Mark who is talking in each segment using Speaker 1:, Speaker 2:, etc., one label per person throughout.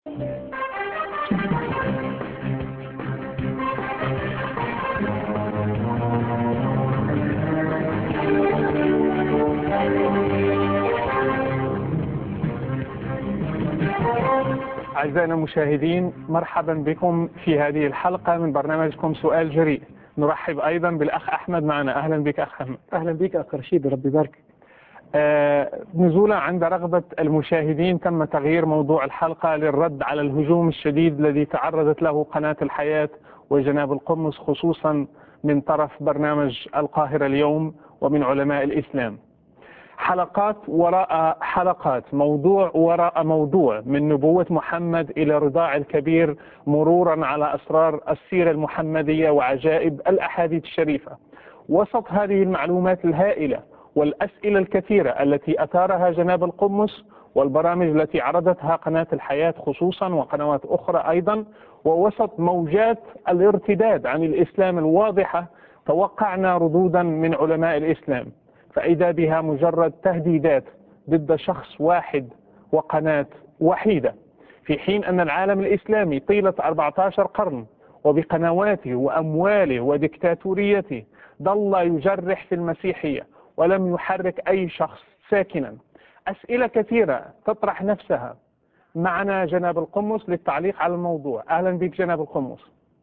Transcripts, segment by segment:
Speaker 1: أعزائنا المشاهدين مرحبا بكم في هذه الحلقة من برنامجكم سؤال جريء نرحب أيضا بالأخ أحمد معنا أهلا بك أخ أحمد
Speaker 2: اهلا بك اخ رشيد ربي يبارك
Speaker 1: آه، نزولا عند رغبة المشاهدين تم تغيير موضوع الحلقة للرد على الهجوم الشديد الذي تعرضت له قناة الحياة وجناب القمص خصوصا من طرف برنامج القاهرة اليوم ومن علماء الإسلام حلقات وراء حلقات موضوع وراء موضوع من نبوة محمد إلى رضاع الكبير مرورا على أسرار السيرة المحمدية وعجائب الأحاديث الشريفة وسط هذه المعلومات الهائلة والأسئلة الكثيرة التي أثارها جناب القمص والبرامج التي عرضتها قناة الحياة خصوصا وقنوات أخرى أيضا ووسط موجات الارتداد عن الإسلام الواضحة توقعنا ردودا من علماء الإسلام فإذا بها مجرد تهديدات ضد شخص واحد وقناة وحيدة في حين أن العالم الإسلامي طيلة 14 قرن وبقنواته وأمواله وديكتاتوريته ظل يجرح في المسيحية ولم يحرك أي شخص ساكنا أسئلة كثيرة تطرح نفسها معنا جناب القمص للتعليق على الموضوع أهلا بك جناب القمص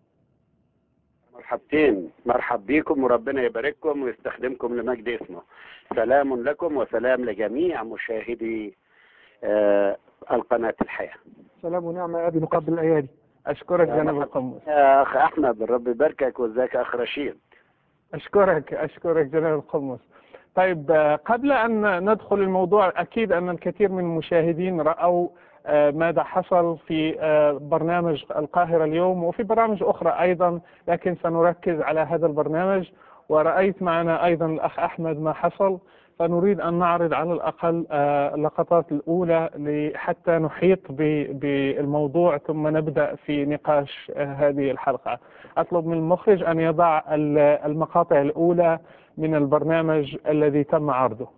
Speaker 3: مرحبتين مرحب بيكم وربنا يبارككم ويستخدمكم لمجد اسمه سلام لكم وسلام لجميع مشاهدي آه القناة الحياة
Speaker 2: سلام ونعمه يا ابي نقبل الايادي
Speaker 1: أشكرك
Speaker 3: يا
Speaker 1: جناب
Speaker 3: مرحبا.
Speaker 1: القمص
Speaker 3: يا أخ أحمد ربي يباركك وازيك أخ رشيد
Speaker 1: أشكرك أشكرك جناب القمص طيب آه، قبل أن ندخل الموضوع أكيد أن الكثير من المشاهدين رأوا آه، ماذا حصل في آه، برنامج القاهرة اليوم وفي برامج أخرى أيضا لكن سنركز على هذا البرنامج ورأيت معنا أيضا الأخ أحمد ما حصل فنريد أن نعرض على الأقل آه، اللقطات الأولى ل- حتى نحيط ب- بالموضوع ثم نبدأ في نقاش آه، هذه الحلقة أطلب من المخرج أن يضع ال- المقاطع الأولى من البرنامج الذي تم عرضه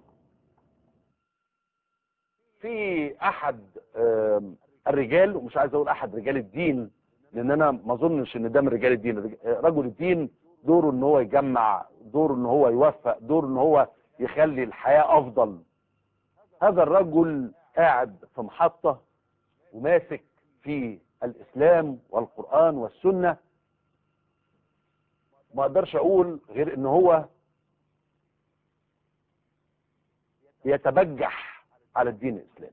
Speaker 4: في احد آم، الرجال ومش عايز اقول احد رجال الدين لان انا ما اظنش ان ده من رجال الدين الرج- آه، رجل الدين دوره ان هو يجمع دوره ان هو يوفق دوره ان هو يخلي الحياة افضل هذا الرجل قاعد في محطة وماسك في الاسلام والقرآن والسنة ما اقدرش اقول غير ان هو يتبجح على الدين الاسلامي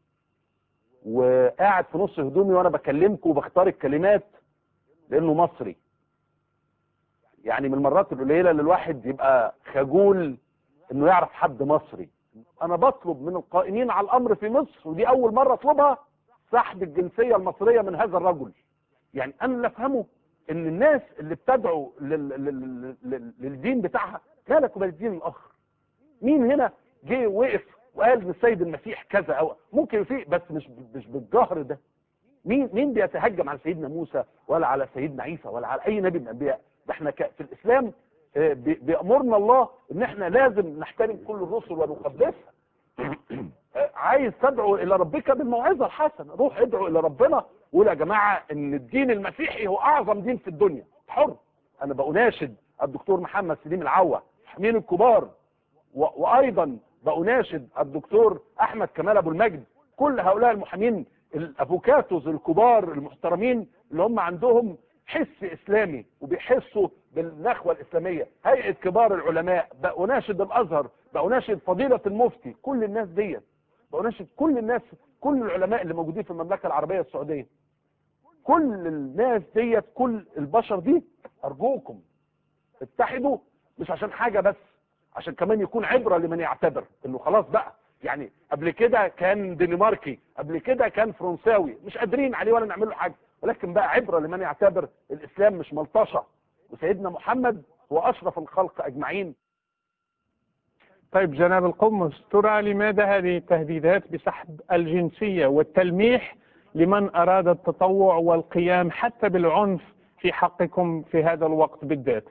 Speaker 4: وقاعد في نص هدومي وانا بكلمكم وبختار الكلمات لانه مصري يعني من المرات القليله اللي الواحد يبقى خجول انه يعرف حد مصري انا بطلب من القائمين على الامر في مصر ودي اول مره اطلبها سحب الجنسيه المصريه من هذا الرجل يعني انا اللي افهمه ان الناس اللي بتدعو لل... لل... لل... للدين بتاعها مالك وبين الدين الاخر مين هنا جه وقف وقال ان السيد المسيح كذا او ممكن في بس مش مش بالجهر ده مين مين بيتهجم على سيدنا موسى ولا على سيدنا عيسى ولا على اي نبي من الانبياء ده احنا ك- في الاسلام آه، بي- بيامرنا الله ان احنا لازم نحترم كل الرسل ونقدسها آه، عايز تدعو الى ربك بالموعظه الحسنه روح ادعو الى ربنا وقول يا جماعه ان الدين المسيحي هو اعظم دين في الدنيا حر انا بأناشد الدكتور محمد سليم العوة حمين الكبار و- وايضا بأناشد الدكتور احمد كمال ابو المجد كل هؤلاء المحامين الافوكاتوز الكبار المحترمين اللي هم عندهم حس اسلامي وبيحسوا بالنخوه الاسلاميه هيئه كبار العلماء بأناشد الازهر بأناشد فضيله المفتي كل الناس ديت بأناشد كل الناس كل العلماء اللي موجودين في المملكه العربيه السعوديه كل الناس ديت كل البشر دي ارجوكم اتحدوا مش عشان حاجه بس عشان كمان يكون عبره لمن يعتبر انه خلاص بقى يعني قبل كده كان دنماركي قبل كده كان فرنساوي مش قادرين عليه ولا نعمل له حاجه ولكن بقى عبره لمن يعتبر الاسلام مش ملطشه وسيدنا محمد هو اشرف الخلق اجمعين
Speaker 1: طيب جناب القمص ترى لماذا هذه التهديدات بسحب الجنسية والتلميح لمن أراد التطوع والقيام حتى بالعنف في حقكم في هذا الوقت بالذات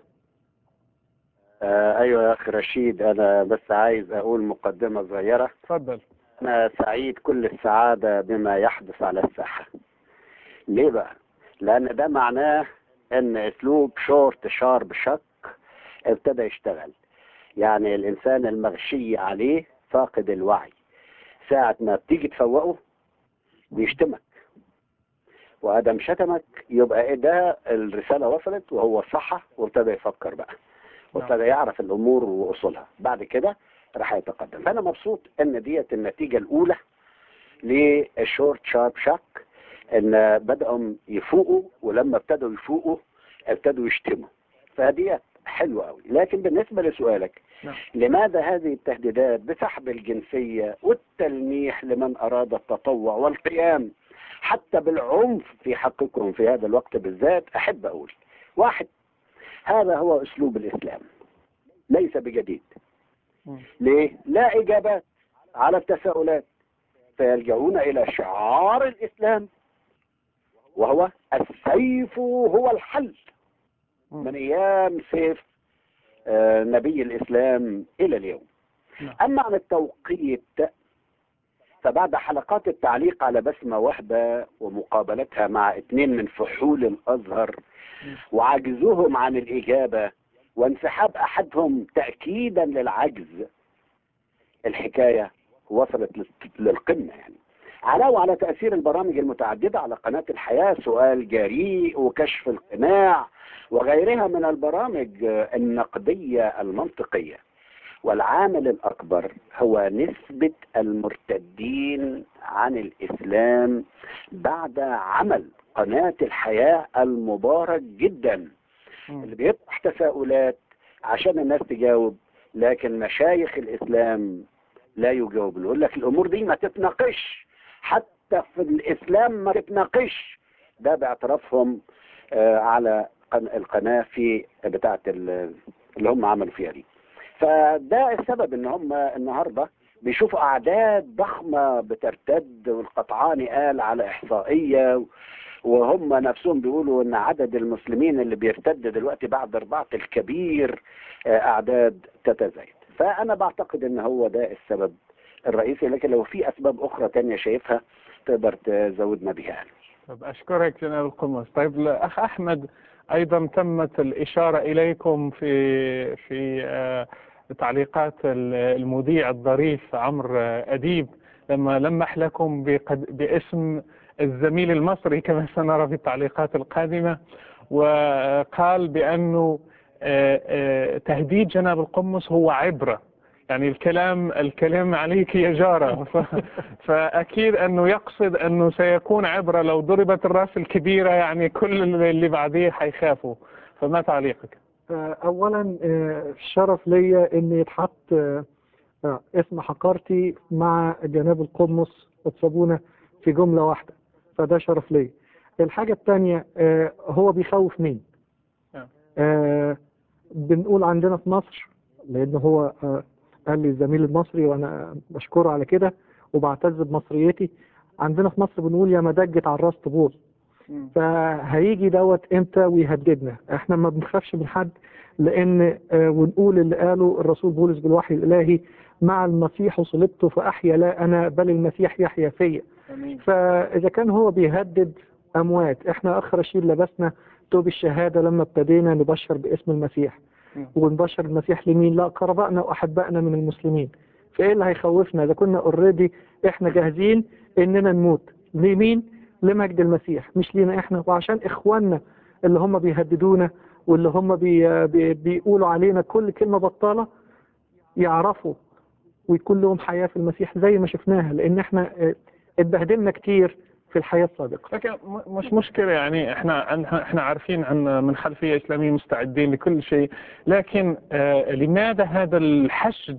Speaker 3: آه ايوه يا اخ رشيد انا بس عايز اقول مقدمه صغيره
Speaker 1: تفضل
Speaker 3: انا سعيد كل السعاده بما يحدث على الساحه ليه بقى؟ لأن ده معناه إن أسلوب شورت شارب شك ابتدى يشتغل يعني الإنسان المغشي عليه فاقد الوعي ساعة ما بتيجي تفوقه بيشتمك وادم شتمك يبقى ايه ده الرساله وصلت وهو صح وابتدى يفكر بقى وابتدى يعرف الامور واصولها بعد كده راح يتقدم فانا مبسوط ان ديت النتيجه الاولى للشورت شارب شاك ان بداوا يفوقوا ولما ابتدوا يفوقوا ابتدوا يشتموا فديت حلوه قوي لكن بالنسبه لسؤالك
Speaker 1: نعم.
Speaker 3: لماذا هذه التهديدات بسحب الجنسيه والتلميح لمن اراد التطوع والقيام حتى بالعنف في حقكم في هذا الوقت بالذات احب اقول واحد هذا هو اسلوب الاسلام ليس بجديد
Speaker 1: مم.
Speaker 3: ليه؟ لا اجابات على التساؤلات فيلجؤون الى شعار الاسلام وهو السيف هو الحل
Speaker 1: مم.
Speaker 3: من ايام سيف آه، نبي الاسلام الى اليوم
Speaker 1: نعم.
Speaker 3: اما عن التوقيت فبعد حلقات التعليق على بسمة وهبة ومقابلتها مع اثنين من فحول الازهر وعجزهم عن الاجابة وانسحاب احدهم تأكيدا للعجز الحكاية وصلت لل- للقمة يعني علاوة على تأثير البرامج المتعددة على قناة الحياة سؤال جريء وكشف القناع وغيرها من البرامج آه، النقدية المنطقية والعامل الأكبر هو نسبة المرتدين عن الإسلام بعد عمل قناة الحياة المبارك جدا
Speaker 1: مم.
Speaker 3: اللي بيطرح تساؤلات عشان الناس تجاوب لكن مشايخ الإسلام لا يجاوبون يقول لك الأمور دي ما تتناقش حتى في الإسلام ما تتناقش ده باعترافهم آه، على قن- القناة في بتاعة ال- اللي هم عملوا فيها دي فده السبب ان هم النهارده بيشوفوا اعداد ضخمه بترتد والقطعاني قال على احصائيه وهم نفسهم بيقولوا ان عدد المسلمين اللي بيرتد دلوقتي بعد رباط الكبير آه، اعداد تتزايد فانا بعتقد ان هو ده السبب الرئيسي لكن لو في اسباب اخرى تانية شايفها تقدر تزودنا بها يعني.
Speaker 1: طب أشكرك جناب القمص طيب الأخ أحمد أيضا تمت الإشارة إليكم في في آه، تعليقات ال- المذيع الظريف عمرو آه، أديب لما لمح لكم بقد- باسم الزميل المصري كما سنرى في التعليقات القادمة وقال بأنه آه، آه، تهديد جناب القمص هو عبرة يعني الكلام الكلام عليك يا جارة ف- فأكيد أنه يقصد أنه سيكون عبرة لو ضربت الرأس الكبيرة يعني كل اللي بعديه حيخافوا فما تعليقك؟
Speaker 2: آه، اولا آه، شرف ليا ان يتحط آه، آه، اسم حقارتي مع جناب القمص وتسابونا في جملة واحدة فده شرف ليا الحاجة الثانية هو بيخوف مين
Speaker 1: نعم.
Speaker 2: آه، بنقول عندنا في مصر لان هو آه، قال لي الزميل المصري وانا بشكره على كده وبعتز بمصريتي عندنا في مصر بنقول يا مدجت على الراس طبول فهيجي دوت امتى ويهددنا احنا ما بنخافش من حد لان آه، ونقول اللي قاله الرسول بولس بالوحي الالهي مع المسيح صلبت فاحيا لا انا بل المسيح يحيا فيا فاذا كان هو بيهدد اموات احنا اخ رشيد لبسنا توب الشهاده لما ابتدينا نبشر باسم المسيح
Speaker 1: مم.
Speaker 2: ونبشر المسيح لمين لا قربائنا واحبائنا من المسلمين فايه اللي هيخوفنا اذا كنا اوريدي احنا جاهزين اننا نموت لمين لمجد المسيح مش لينا احنا وعشان اخواننا اللي هم بيهددونا واللي هم بي بي بيقولوا علينا كل كلمه بطاله يعرفوا ويكون لهم حياه في المسيح زي ما شفناها لان احنا اه، اتبهدلنا كتير في الحياه السابقه
Speaker 1: لكن م- مش مشكلة يعني احنا احنا عارفين عن من خلفية إسلامية مستعدين لكل شيء لكن آه لماذا هذا الحشد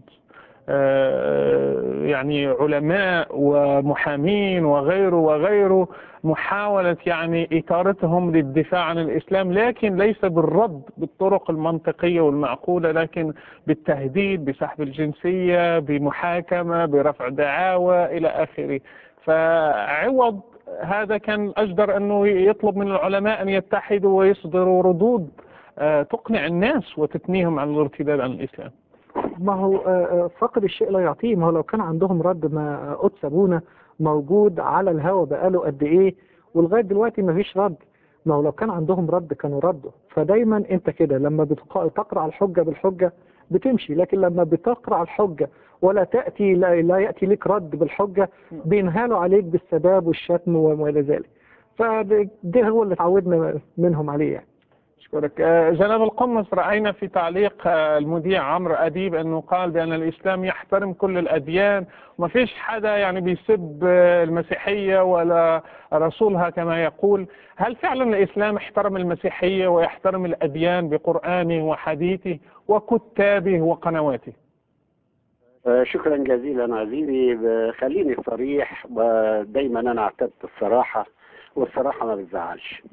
Speaker 1: آه يعني علماء ومحامين وغيره وغيره محاولة يعني إثارتهم للدفاع عن الإسلام لكن ليس بالرد بالطرق المنطقية والمعقولة لكن بالتهديد بسحب الجنسية بمحاكمة برفع دعاوى إلى آخره فعوض هذا كان أجدر أنه يطلب من العلماء أن يتحدوا ويصدروا ردود آه، تقنع الناس وتثنيهم عن الارتداد عن الإسلام
Speaker 2: ما هو آه، آه، فقد الشيء لا يعطيه ما هو لو كان عندهم رد ما قدس ابونا موجود على الهوا بقاله قد ايه ولغايه دلوقتي ما فيش رد ما هو لو كان عندهم رد كانوا ردوا فدايما انت كده لما بتق- تقرا الحجه بالحجه بتمشي لكن لما بتقرا الحجه ولا تاتي لا, لا ياتي لك رد بالحجه بينهالوا عليك بالسباب والشتم وما الى ذلك فده هو اللي اتعودنا منهم عليه يعني
Speaker 1: أشكرك آه، جناب القمص رأينا في تعليق آه، المذيع عمرو أديب أنه قال بأن الإسلام يحترم كل الأديان وما فيش حدا يعني بيسب آه، المسيحية ولا رسولها كما يقول هل فعلا الإسلام احترم المسيحية ويحترم الأديان بقرآنه وحديثه وكتابه وقنواته
Speaker 3: آه، شكرا جزيلا عزيزي ب- خليني صريح ودايما انا اعتدت الصراحه والصراحه ما بتزعلش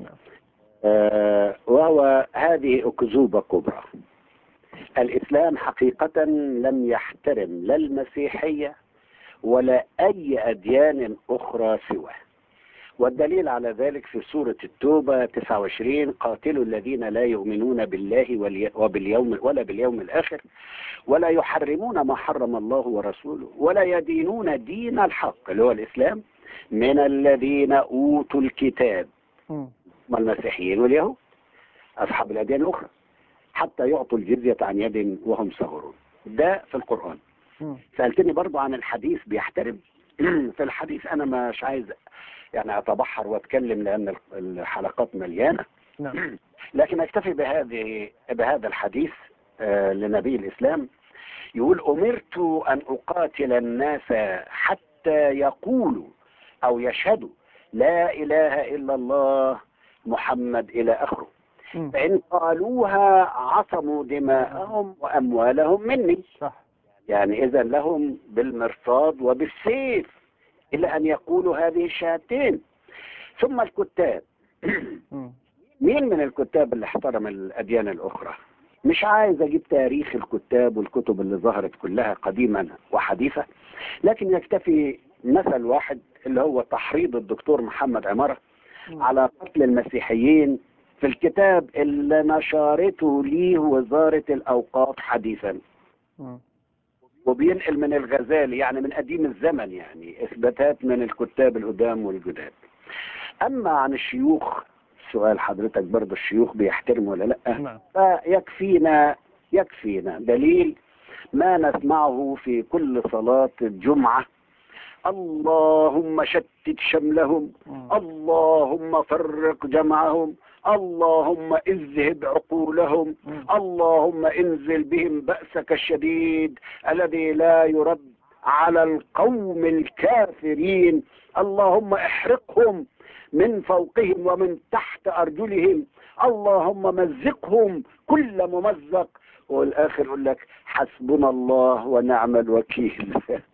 Speaker 3: آه، وهو هذه اكذوبه كبرى الاسلام حقيقه لم يحترم لا المسيحيه ولا اي اديان اخرى سواه والدليل على ذلك في سورة التوبة 29 قاتلوا الذين لا يؤمنون بالله والي- وباليوم ولا باليوم الآخر ولا يحرمون ما حرم الله ورسوله ولا يدينون دين الحق اللي هو الإسلام من الذين أوتوا الكتاب
Speaker 1: مم.
Speaker 3: هم المسيحيين واليهود أصحاب الأديان الأخرى حتى يعطوا الجزية عن يد وهم صغرون ده في القرآن
Speaker 1: مم.
Speaker 3: سألتني برضو عن الحديث بيحترم في الحديث أنا مش عايز يعني أتبحر وأتكلم لأن الحلقات مليانة
Speaker 1: نعم
Speaker 3: لكن أكتفي بهذه بهذا الحديث آه، لنبي الإسلام يقول أمرت أن أقاتل الناس حتى يقولوا أو يشهدوا لا إله إلا الله محمد إلى آخره
Speaker 1: مم.
Speaker 3: فإن قالوها عصموا دماءهم وأموالهم مني
Speaker 1: صح
Speaker 3: يعني إذا لهم بالمرصاد وبالسيف إلى أن يقولوا هذه الشهادتين ثم الكتاب
Speaker 1: مم.
Speaker 3: مين من الكتاب اللي احترم الأديان الأخرى مش عايز أجيب تاريخ الكتاب والكتب اللي ظهرت كلها قديما وحديثة لكن يكتفي مثل واحد اللي هو تحريض الدكتور محمد عمارة على قتل المسيحيين في الكتاب اللي نشرته ليه وزارة الأوقاف حديثا
Speaker 1: مم.
Speaker 3: وبينقل من الغزالي يعني من قديم الزمن يعني اثباتات من الكتاب القدام والجداد اما عن الشيوخ سؤال حضرتك برضه الشيوخ بيحترموا ولا لا
Speaker 1: نعم
Speaker 3: فيكفينا يكفينا دليل ما نسمعه في كل صلاة الجمعة اللهم شتت شملهم
Speaker 1: مم.
Speaker 3: اللهم فرق جمعهم اللهم اذهب عقولهم
Speaker 1: مم.
Speaker 3: اللهم انزل بهم بأسك الشديد الذي لا يرد على القوم الكافرين اللهم احرقهم من فوقهم ومن تحت أرجلهم اللهم مزقهم كل ممزق والآخر يقول لك حسبنا الله ونعم الوكيل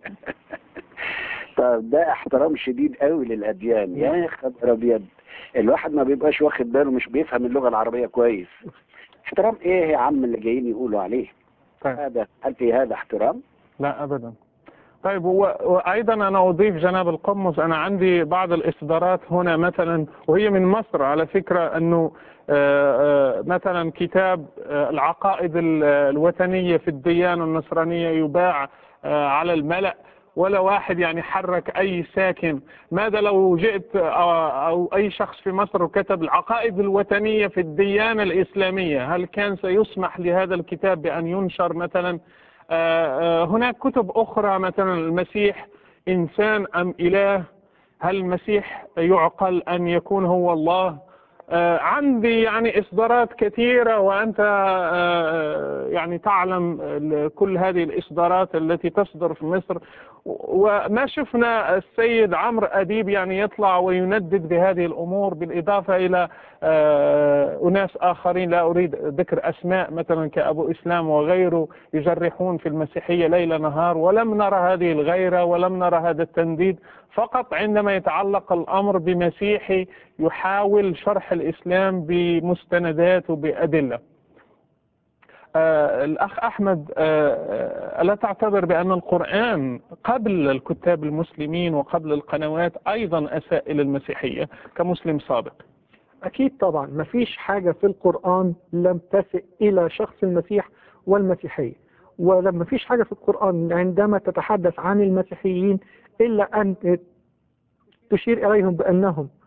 Speaker 3: طب ده احترام شديد قوي للأديان يا خبر أبيض الواحد ما بيبقاش واخد باله مش بيفهم اللغة العربية كويس احترام ايه يا عم اللي جايين يقولوا عليه
Speaker 1: طيب
Speaker 3: هذا هل في هذا احترام
Speaker 1: لا ابدا طيب و- وايضا انا اضيف جناب القمص انا عندي بعض الاصدارات هنا مثلا وهي من مصر على فكره انه آه، آه، مثلا كتاب آه، العقائد ال- الوثنيه في الديانه النصرانيه يباع آه، على الملأ ولا واحد يعني حرك اي ساكن ماذا لو جئت او أو اي شخص في مصر وكتب العقائد الوثنيه في الديانه الاسلاميه هل كان سيسمح لهذا الكتاب بان ينشر مثلا آه، آه، هناك كتب أخرى مثلا المسيح إنسان أم إله هل المسيح يعقل أن يكون هو الله آه، عندي يعني إصدارات كثيرة وأنت آه، يعني تعلم ال- كل هذه الإصدارات التي تصدر في مصر وما شفنا السيد عمرو أديب يعني يطلع ويندد بهذه الأمور بالإضافة إلى آه، أناس آخرين لا أريد ذكر أسماء مثلا كأبو إسلام وغيره يجرحون في المسيحية ليل نهار ولم نرى هذه الغيرة ولم نرى هذا التنديد فقط عندما يتعلق الأمر بمسيحي يحاول شرح الإسلام بمستندات وبأدلة آه الأخ أحمد آه آه، ألا تعتبر بأن القرآن قبل الكتاب المسلمين وقبل القنوات أيضا أساء إلى المسيحية كمسلم سابق
Speaker 2: أكيد طبعا ما فيش حاجة في القرآن لم تسئ إلى شخص المسيح والمسيحية ولما فيش حاجة في القرآن عندما تتحدث عن المسيحيين إلا أن تشير إليهم بأنهم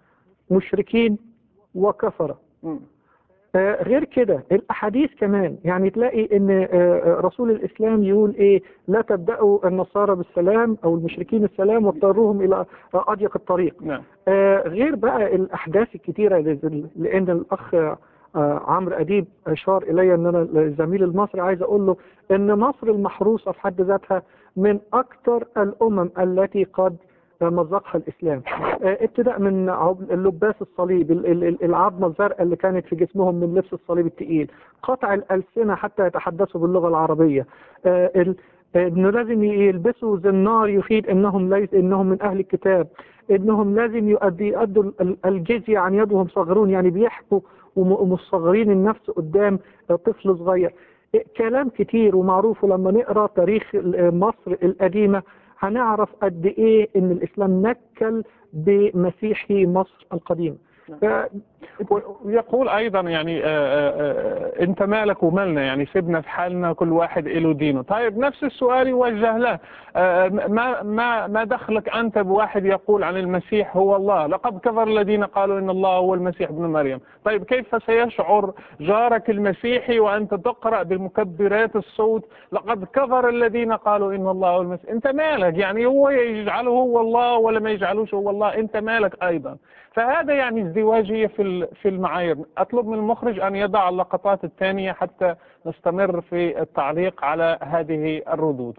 Speaker 2: مشركين وكفرة
Speaker 1: مم.
Speaker 2: آه، غير كده الاحاديث كمان يعني تلاقي ان آه، آه، رسول الاسلام يقول ايه لا تبداوا النصارى بالسلام او المشركين السلام واضطروهم الى آه، اضيق الطريق
Speaker 1: نعم
Speaker 2: آه، غير بقى الاحداث الكتيره اللي- لان الاخ آه، عمرو اديب اشار الي ان انا الزميل المصري عايز اقول له ان مصر المحروسه في حد ذاتها من اكثر الامم التي قد مزقها الاسلام آه، ابتداء من عب- اللباس الصليب ال- ال- ال- العظمه الزرقاء اللي كانت في جسمهم من لبس الصليب الثقيل قطع الالسنه حتى يتحدثوا باللغه العربيه آه، ال- انه لازم يلبسوا زنار يفيد انهم ليس انهم من اهل الكتاب انهم لازم يؤدي يؤدوا ال- الجزيه عن يد وهم صغيرون يعني بيحكوا وم- ومصغرين النفس قدام طفل صغير كلام كتير ومعروف ولما نقرا تاريخ مصر القديمه هنعرف قد ايه ان الاسلام نكل بمسيحي مصر القديمه ف-
Speaker 1: ويقول ايضا يعني آه، آه، آه، انت مالك ومالنا يعني سيبنا في حالنا كل واحد له دينه طيب نفس السؤال يوجه له آه، ما ما ما دخلك انت بواحد يقول عن المسيح هو الله لقد كفر الذين قالوا ان الله هو المسيح ابن مريم طيب كيف سيشعر جارك المسيحي وانت تقرا بمكبرات الصوت لقد كفر الذين قالوا ان الله هو المسيح انت مالك يعني هو يجعله هو الله ولا ما يجعلوش هو الله انت مالك ايضا فهذا يعني ازدواجية في ال- في المعايير أطلب من المخرج أن يضع اللقطات الثانية حتى نستمر في التعليق على هذه الردود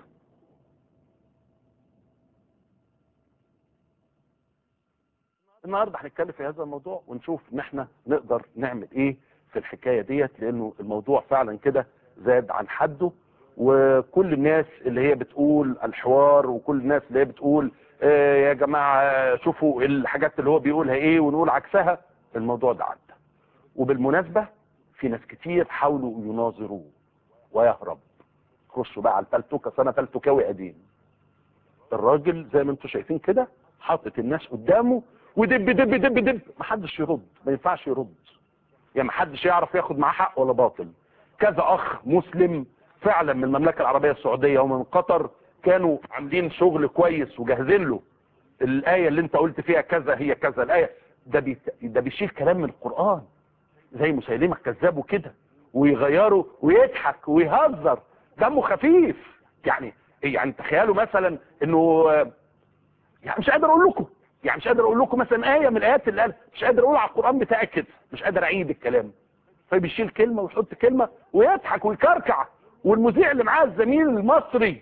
Speaker 4: النهارده هنتكلم في هذا الموضوع ونشوف ان احنا نقدر نعمل ايه في الحكايه ديت لانه الموضوع فعلا كده زاد عن حده وكل الناس اللي هي بتقول الحوار وكل الناس اللي هي بتقول آه يا جماعه شوفوا الحاجات اللي هو بيقولها ايه ونقول عكسها الموضوع ده عدى وبالمناسبه في ناس كتير حاولوا يناظروه ويهرب خشوا بقى على الفلتوكه سنه فلتوكاوي قديم الراجل زي ما انتم شايفين كده حاطط الناس قدامه ودب دب دب دب محدش يرد ما ينفعش يرد يعني محدش يعرف ياخد معاه حق ولا باطل كذا اخ مسلم فعلا من المملكه العربيه السعوديه ومن قطر كانوا عاملين شغل كويس وجاهزين له الايه اللي انت قلت فيها كذا هي كذا الايه ده بيت... ده بيشيل كلام من القران زي مسيلمه الكذاب وكده ويغيره ويضحك ويهزر دمه خفيف يعني يعني تخيلوا مثلا انه يعني مش قادر اقول لكم يعني مش قادر اقول لكم مثلا ايه من الايات اللي قال مش قادر اقول على القران بتاعي كده مش قادر اعيد الكلام فبيشيل كلمه ويحط كلمه ويضحك ويكركع والمذيع اللي معاه الزميل المصري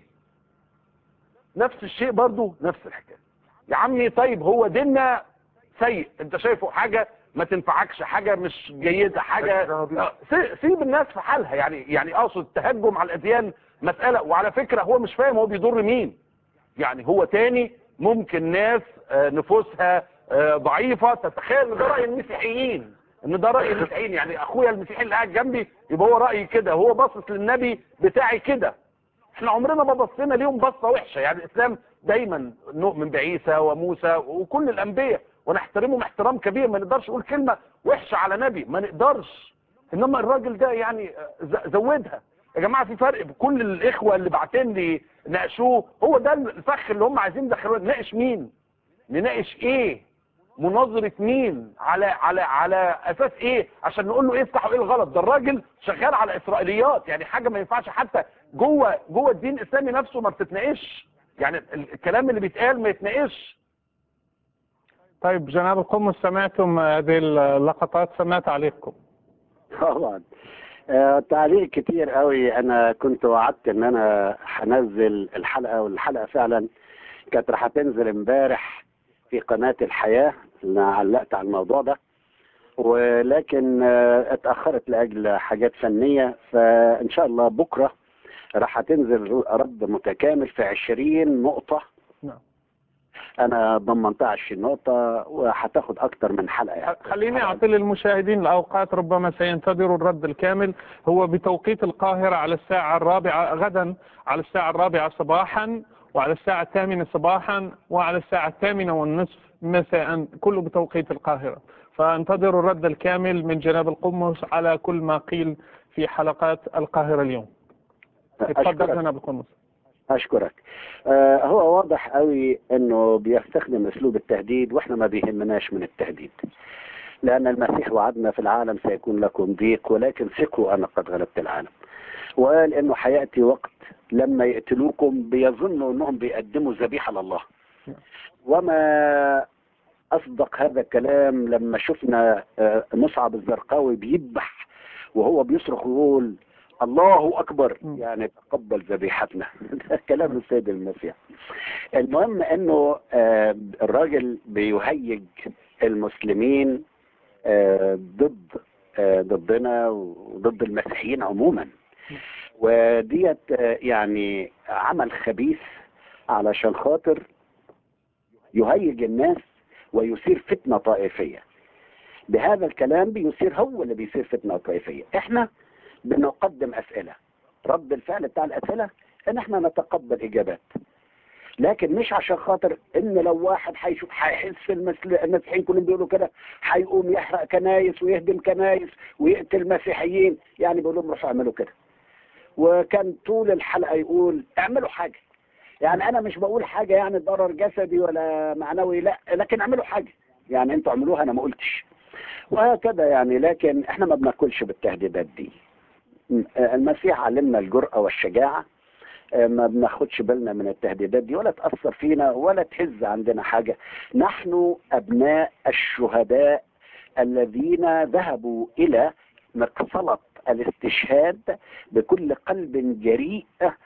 Speaker 4: نفس الشيء برضو نفس الحكايه يا عمي طيب هو ديننا سيء انت شايفه حاجه ما تنفعكش حاجه مش جيده حاجه آه، سي- سيب الناس في حالها يعني يعني اقصد التهجم على الاديان مساله وعلى فكره هو مش فاهم هو بيضر مين يعني هو تاني ممكن ناس آه، نفوسها آه، ضعيفه تتخيل ان ده راي المسيحيين ان ده راي المسيحيين يعني اخويا المسيحي اللي قاعد جنبي يبقى هو رايي كده هو باصص للنبي بتاعي كده احنا عمرنا ما بصينا ليهم بصه وحشه يعني الاسلام دايما نؤمن بعيسى وموسى وكل الانبياء ونحترمهم احترام كبير ما نقدرش نقول كلمه وحشه على نبي ما نقدرش انما الراجل ده يعني ز- زودها يا جماعه في فرق بكل الاخوه اللي بعتين لي ناقشوه هو ده الفخ اللي هم عايزين يدخلوه نناقش مين نناقش ايه مناظرة مين على على على اساس ايه عشان نقول له ايه الصح وايه الغلط ده الراجل شغال على اسرائيليات يعني حاجه ما ينفعش حتى جوه جوه الدين الاسلامي نفسه ما بتتناقش يعني ال- الكلام اللي بيتقال ما يتناقش
Speaker 1: طيب جناب القمص سمعتم هذه اللقطات سمعت تعليقكم
Speaker 3: طبعا آه، تعليق كتير قوي انا كنت وعدت ان انا هنزل الحلقه والحلقه فعلا كانت راح تنزل امبارح في قناه الحياه انا علقت على الموضوع ده ولكن آه، اتاخرت لاجل حاجات فنيه فان شاء الله بكره راح تنزل رد متكامل في 20 نقطه
Speaker 1: نعم.
Speaker 3: انا ضمنتها 20 نقطه وهتاخد اكتر من حلقه يعني
Speaker 1: خليني أعطي للمشاهدين الأوقات ربما سينتظروا الرد الكامل هو بتوقيت القاهرة على الساعة الرابعة غدا على الساعة الرابعة صباحا وعلى الساعة الثامنة صباحا وعلى الساعة الثامنة والنصف مساء كله بتوقيت القاهرة فانتظروا الرد الكامل من جناب القمص على كل ما قيل في حلقات القاهرة اليوم اتفضل
Speaker 3: أشكرك.
Speaker 1: جناب القمص
Speaker 3: اشكرك آه هو واضح قوي انه بيستخدم اسلوب التهديد واحنا ما بيهمناش من التهديد لأن المسيح وعدنا في العالم سيكون لكم ضيق ولكن ثقوا أنا قد غلبت العالم وقال إنه حيأتي وقت لما يقتلوكم بيظنوا أنهم بيقدموا ذبيحة لله وما أصدق هذا الكلام لما شفنا آه، مصعب الزرقاوي بيذبح وهو بيصرخ ويقول الله أكبر
Speaker 1: م.
Speaker 3: يعني تقبل ذبيحتنا ده كلام السيد المسيح المهم انه آه، الراجل بيهيج المسلمين آه، ضد آه، ضدنا وضد المسيحيين عموما وديت آه، يعني عمل خبيث علشان خاطر يهيج الناس ويثير فتنة طائفية بهذا الكلام بيثير هو اللي بيثير فتنة طائفية احنا بنقدم اسئلة رد الفعل بتاع الاسئلة ان احنا نتقبل اجابات لكن مش عشان خاطر ان لو واحد هيشوف هيحس المسل- المسيحيين كلهم بيقولوا كده هيقوم يحرق كنايس ويهدم كنايس ويقتل مسيحيين يعني بيقول لهم روحوا اعملوا كده وكان طول الحلقه يقول اعملوا حاجه يعني انا مش بقول حاجه يعني ضرر جسدي ولا معنوي لا لكن اعملوا حاجه يعني انتوا اعملوها انا ما قلتش وهكذا يعني لكن احنا ما بناكلش بالتهديدات دي م- المسيح علمنا الجرأة والشجاعة آه، ما بناخدش بالنا من التهديدات دي ولا تأثر فينا ولا تهز عندنا حاجة نحن أبناء الشهداء الذين ذهبوا إلى مقصلة الاستشهاد بكل قلب جريء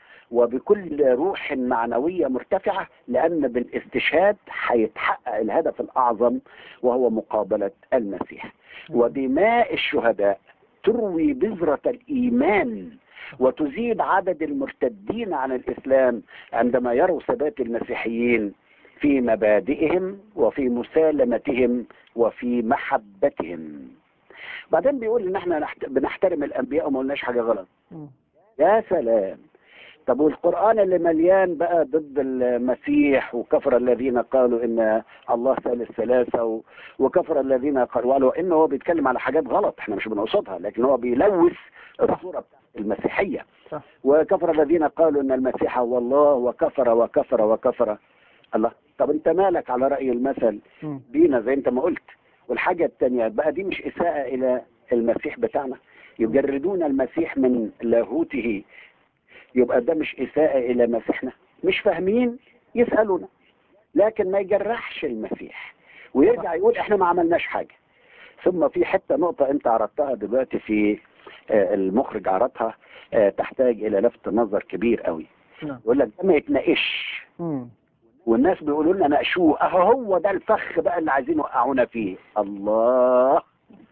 Speaker 3: وبكل روح معنوية مرتفعة لأن بالاستشهاد هيتحقق الهدف الأعظم وهو مقابلة المسيح ودماء الشهداء تروي بذرة الإيمان وتزيد عدد المرتدين عن الإسلام عندما يروا ثبات المسيحيين في مبادئهم وفي مسالمتهم وفي محبتهم بعدين بيقول ان احنا نحت- بنحترم الانبياء وما قلناش حاجه غلط
Speaker 1: مم.
Speaker 3: يا سلام طب والقرآن اللي مليان بقى ضد المسيح وكفر الذين قالوا إن الله ثالث ثلاثة و- وكفر الذين قالوا قالوا إنه هو بيتكلم على حاجات غلط إحنا مش بنقصدها لكن هو بيلوث الصورة بتاعت المسيحية
Speaker 1: صح.
Speaker 3: وكفر الذين قالوا إن المسيح هو الله وكفر وكفر وكفر الله طب أنت مالك على رأي المثل
Speaker 1: مم.
Speaker 3: بينا زي أنت ما قلت والحاجة التانية بقى دي مش إساءة إلى المسيح بتاعنا يجردون المسيح من لاهوته يبقى ده مش إساءة إلى مسيحنا مش فاهمين يسألونا لكن ما يجرحش المسيح ويرجع يقول احنا ما عملناش حاجة ثم في حتة نقطة انت عرضتها دلوقتي في آه، المخرج عرضها آه، تحتاج الى لفت نظر كبير قوي
Speaker 1: نعم.
Speaker 3: يقول لك ده ما يتناقش
Speaker 1: مم.
Speaker 3: والناس بيقولوا لنا ناقشوه اهو هو ده الفخ بقى اللي عايزين يوقعونا فيه الله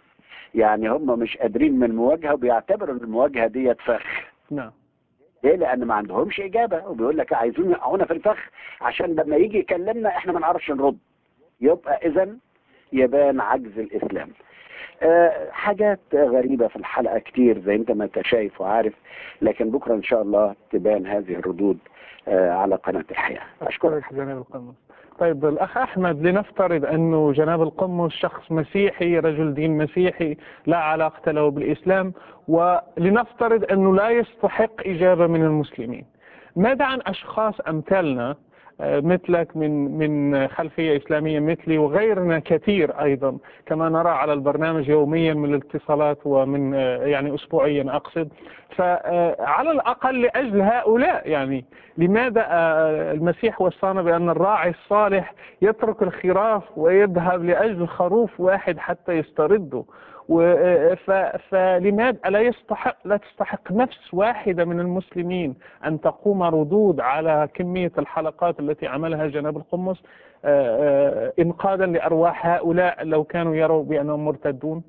Speaker 3: يعني هم مش قادرين من المواجهه وبيعتبروا ان المواجهه ديت فخ
Speaker 1: نعم
Speaker 3: ليه؟ لان ما عندهمش اجابه وبيقول لك عايزين يوقعونا في الفخ عشان لما يجي يكلمنا احنا ما نعرفش نرد يبقى اذا يبان عجز الاسلام آه، حاجات غريبة في الحلقة كتير زي انت ما انت شايف وعارف لكن بكرة ان شاء الله تبان هذه الردود آه، على قناة الحياة اشكرك
Speaker 1: أشكرك جناب القمص طيب الأخ أحمد لنفترض أنه جناب القمص شخص مسيحي رجل دين مسيحي لا علاقة له بالإسلام ولنفترض أنه لا يستحق إجابة من المسلمين ماذا عن أشخاص أمثالنا آه، مثلك من من خلفية إسلامية مثلي وغيرنا كثير أيضا كما نرى على البرنامج يوميا من الاتصالات ومن آه، يعني أسبوعيا أقصد فعلى الأقل لأجل هؤلاء يعني لماذا آه، المسيح وصانا بأن الراعي الصالح يترك الخراف ويذهب لأجل خروف واحد حتى يسترده و- آه، ف- فلماذا ألا يستحق لا تستحق نفس واحدة من المسلمين أن تقوم ردود على كمية الحلقات التي عملها جناب القمص آه، آه، إنقاذا لأرواح هؤلاء لو كانوا يروا بأنهم مرتدون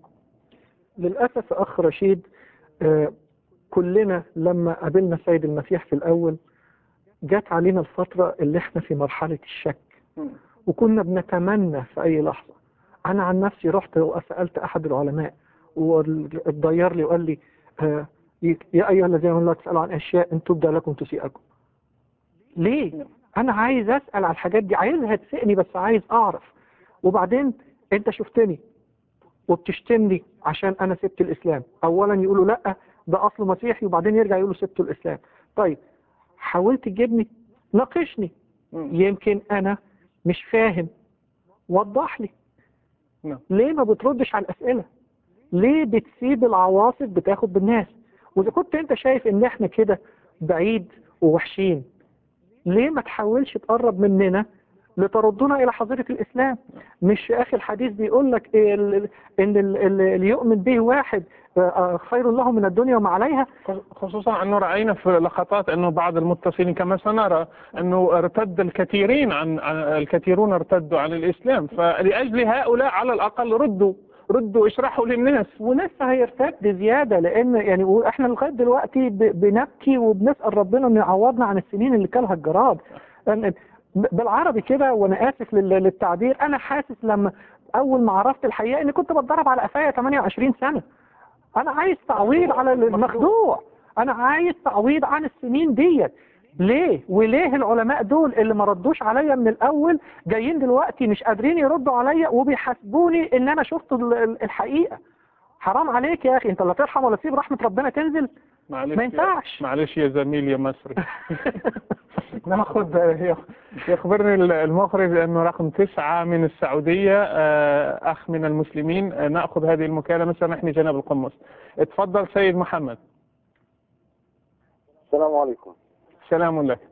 Speaker 2: للأسف أخ رشيد آه، كلنا لما قابلنا السيد المسيح في الأول جات علينا الفترة اللي احنا في مرحلة الشك وكنا بنتمنى في أي لحظة أنا عن نفسي رحت وسألت أحد العلماء والضيار لي وقال لي آه، يا أيها الذين لا تسألوا عن أشياء إن تبدى لكم تسيئكم ليه؟ أنا عايز أسأل على الحاجات دي عايزها تسئني بس عايز أعرف وبعدين أنت شفتني وبتشتمني عشان أنا سبت الإسلام أولا يقولوا لأ ده أصله مسيحي وبعدين يرجع يقولوا سبت الإسلام طيب حاولت تجيبني ناقشني يمكن أنا مش فاهم وضح لي
Speaker 1: نعم.
Speaker 2: ليه ما بتردش على الاسئله ليه بتسيب العواصف بتاخد بالناس واذا كنت انت شايف ان احنا كده بعيد ووحشين ليه ما تحاولش تقرب مننا لتردنا الى حظيره الاسلام مش اخي الحديث بيقول لك إيه ال- ال- ان ال- ال- اللي يؤمن به واحد آه، آه، خير له من الدنيا وما عليها
Speaker 1: خصوصا انه راينا في لقطات انه بعض المتصلين كما سنرى انه ارتد الكثيرين عن عن- الكثيرون ارتدوا عن الاسلام فلاجل هؤلاء على الاقل ردوا ردوا اشرحوا للناس
Speaker 2: ولسه هيرتد زياده لان يعني احنا لغايه دلوقتي ب- بنبكي وبنسال ربنا انه يعوضنا عن السنين اللي كلها الجراد لأن ب- بالعربي كده وانا اسف لل- للتعبير انا حاسس لما اول ما عرفت الحقيقه اني كنت بتضرب على قفايا 28 سنه انا عايز تعويض على المخدوع انا عايز تعويض عن السنين ديت ليه وليه العلماء دول اللي ما ردوش عليا من الاول جايين دلوقتي مش قادرين يردوا عليا وبيحاسبوني ان انا شفت ال- ال- الحقيقه حرام عليك يا اخي انت لا ترحم ولا تسيب رحمه ربنا تنزل
Speaker 1: معلش
Speaker 2: ما
Speaker 1: يا-
Speaker 2: ينفعش.
Speaker 1: معلش يا زميل يا مصري ناخذ يخبرني المخرج انه رقم تسعة من السعودية آه، اخ من المسلمين آه، ناخذ هذه المكالمة سامحني جناب القمص اتفضل سيد محمد
Speaker 5: السلام عليكم
Speaker 1: سلام لك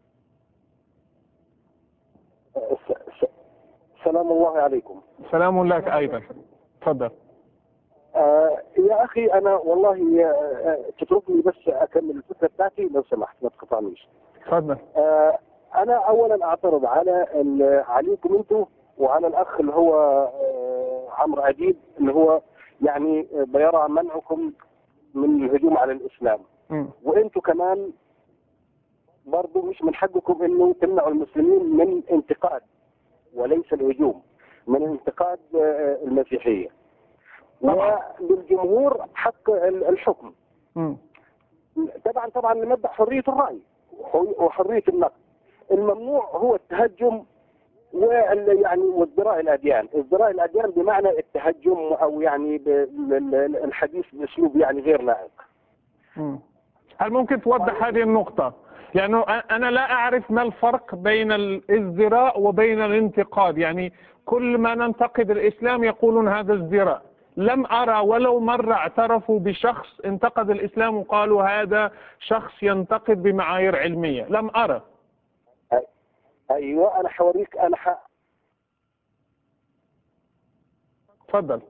Speaker 5: س- س- سلام الله عليكم
Speaker 1: سلام لك ايضا تفضل
Speaker 5: آه يا أخي أنا والله آه، تتركني بس أكمل الفكرة بتاعتي لو سمحت ما تقطعنيش
Speaker 1: تفضل
Speaker 5: آه أنا أولا أعترض على ال- عليكم أنتم وعلى الأخ اللي هو آه عمرو أديب اللي هو يعني بيرى منعكم من الهجوم على الإسلام
Speaker 1: مم.
Speaker 5: وانتوا كمان برضو مش من حقكم انه تمنعوا المسلمين من انتقاد وليس الهجوم من انتقاد آه، المسيحيه وللجمهور حق ال- الحكم
Speaker 1: مم.
Speaker 5: طبعا طبعا نمدح حريه الراي وحو- وحريه النقد الممنوع هو التهجم وال يعني وازدراء الاديان، ازدراء الاديان بمعنى التهجم او يعني ب- ال- ال- الحديث باسلوب يعني غير لائق.
Speaker 1: مم. هل ممكن توضح هذه النقطة؟ لأنه أ- أنا لا أعرف ما الفرق بين الازدراء وبين الانتقاد يعني كل ما ننتقد الإسلام يقولون هذا ازدراء لم أرى ولو مرة اعترفوا بشخص انتقد الإسلام وقالوا هذا شخص ينتقد بمعايير علمية لم أرى
Speaker 5: ايوه انا حوريك انا ح...
Speaker 1: تفضل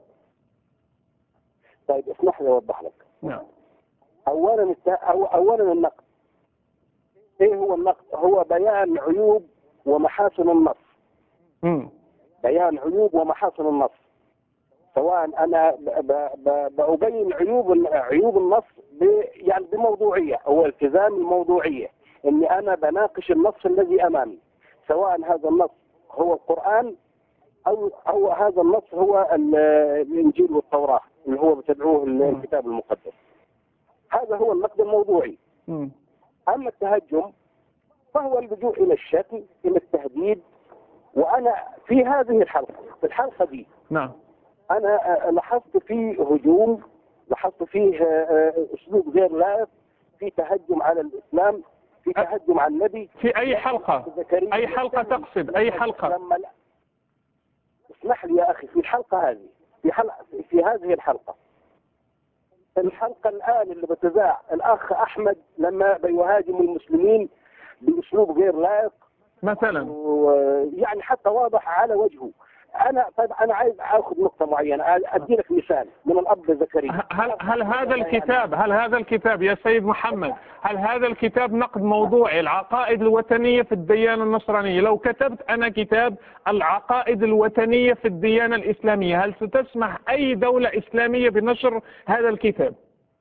Speaker 5: طيب اسمح لي اوضح لك.
Speaker 1: نعم
Speaker 5: اولا الت... أو... اولا النقد. ايه هو النقد؟ هو بيان عيوب ومحاسن النص.
Speaker 1: مم.
Speaker 5: بيان عيوب ومحاسن النص. سواء انا ب... ب... ب... بأبين عيوب ال- عيوب النص ب... يعني بموضوعيه او التزام الموضوعيه. اني انا بناقش النص الذي امامي. سواء هذا النص هو القران او او هذا النص هو ال- الانجيل والتوراه اللي هو بتدعوه ال- الكتاب المقدس. هذا هو النقد الموضوعي.
Speaker 1: مم.
Speaker 5: اما التهجم فهو اللجوء الى الشتم الى التهديد وانا في هذه الحلقه في الحلقه دي
Speaker 1: نعم
Speaker 5: انا آه، لاحظت فيه هجوم لاحظت فيه آه، آه، اسلوب غير لائق في تهجم على الاسلام في تهجم على النبي
Speaker 1: في أي حلقة
Speaker 5: زكريا
Speaker 1: أي حلقة تقصد أي حلقة
Speaker 5: لما لا- اسمح لي يا اخي في الحلقه هذه في حلقه في هذه الحلقه الحلقه الان اللي بتذاع الاخ احمد لما بيهاجم المسلمين باسلوب غير لائق
Speaker 1: مثلا
Speaker 5: ويعني حتى واضح على وجهه انا طيب انا عايز اخذ نقطه معينه ادي لك مثال من الاب زكريا
Speaker 1: هل هل هذا الكتاب هل هذا الكتاب يا سيد محمد هل هذا الكتاب نقد موضوعي العقائد الوثنية في الديانة النصرانية لو كتبت أنا كتاب العقائد الوثنية في الديانة الإسلامية هل ستسمح أي دولة إسلامية بنشر هذا الكتاب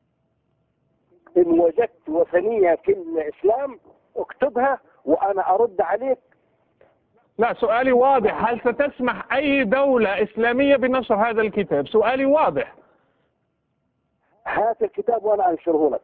Speaker 5: ان وجدت وثنيه في الاسلام اكتبها وانا ارد عليك
Speaker 1: لا سؤالي واضح هل ستسمح أي دولة إسلامية بنشر هذا الكتاب سؤالي واضح
Speaker 5: هات الكتاب وانا انشره لك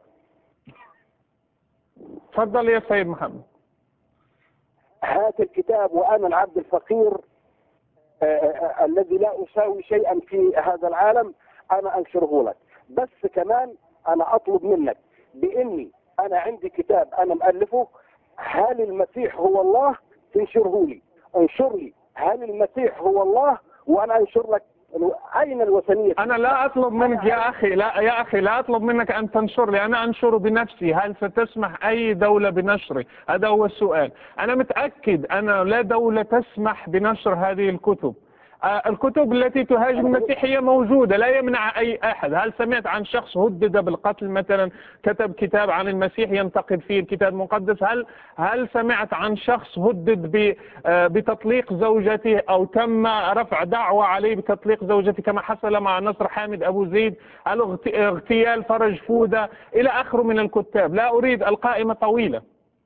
Speaker 1: تفضل يا سيد محمد
Speaker 5: هات الكتاب وانا العبد الفقير آه، آه، الذي لا اساوي شيئا في هذا العالم انا انشره لك بس كمان انا اطلب منك باني انا عندي كتاب انا مؤلفه هل المسيح هو الله تنشره لي انشر لي هل المسيح هو الله وانا انشر لك الو- اين الوثنيه
Speaker 1: أنا لا أطلب منك يا أخي لا يا أخي لا أطلب منك أن تنشر لي أنا أنشر بنفسي هل ستسمح أي دولة بنشره هذا هو السؤال أنا متأكد أن لا دولة تسمح بنشر هذه الكتب آه، الكتب التي تهاجم المسيحية موجودة لا يمنع أي أحد هل سمعت عن شخص هدد بالقتل مثلا كتب كتاب عن المسيح ينتقد فيه الكتاب المقدس هل هل سمعت عن شخص هدد ب- آه، بتطليق زوجته أو تم رفع دعوة عليه بتطليق زوجته كما حصل مع نصر حامد أبو زيد الاغت- اغتيال فرج فودة إلى آخره من الكتاب لا أريد القائمة طويلة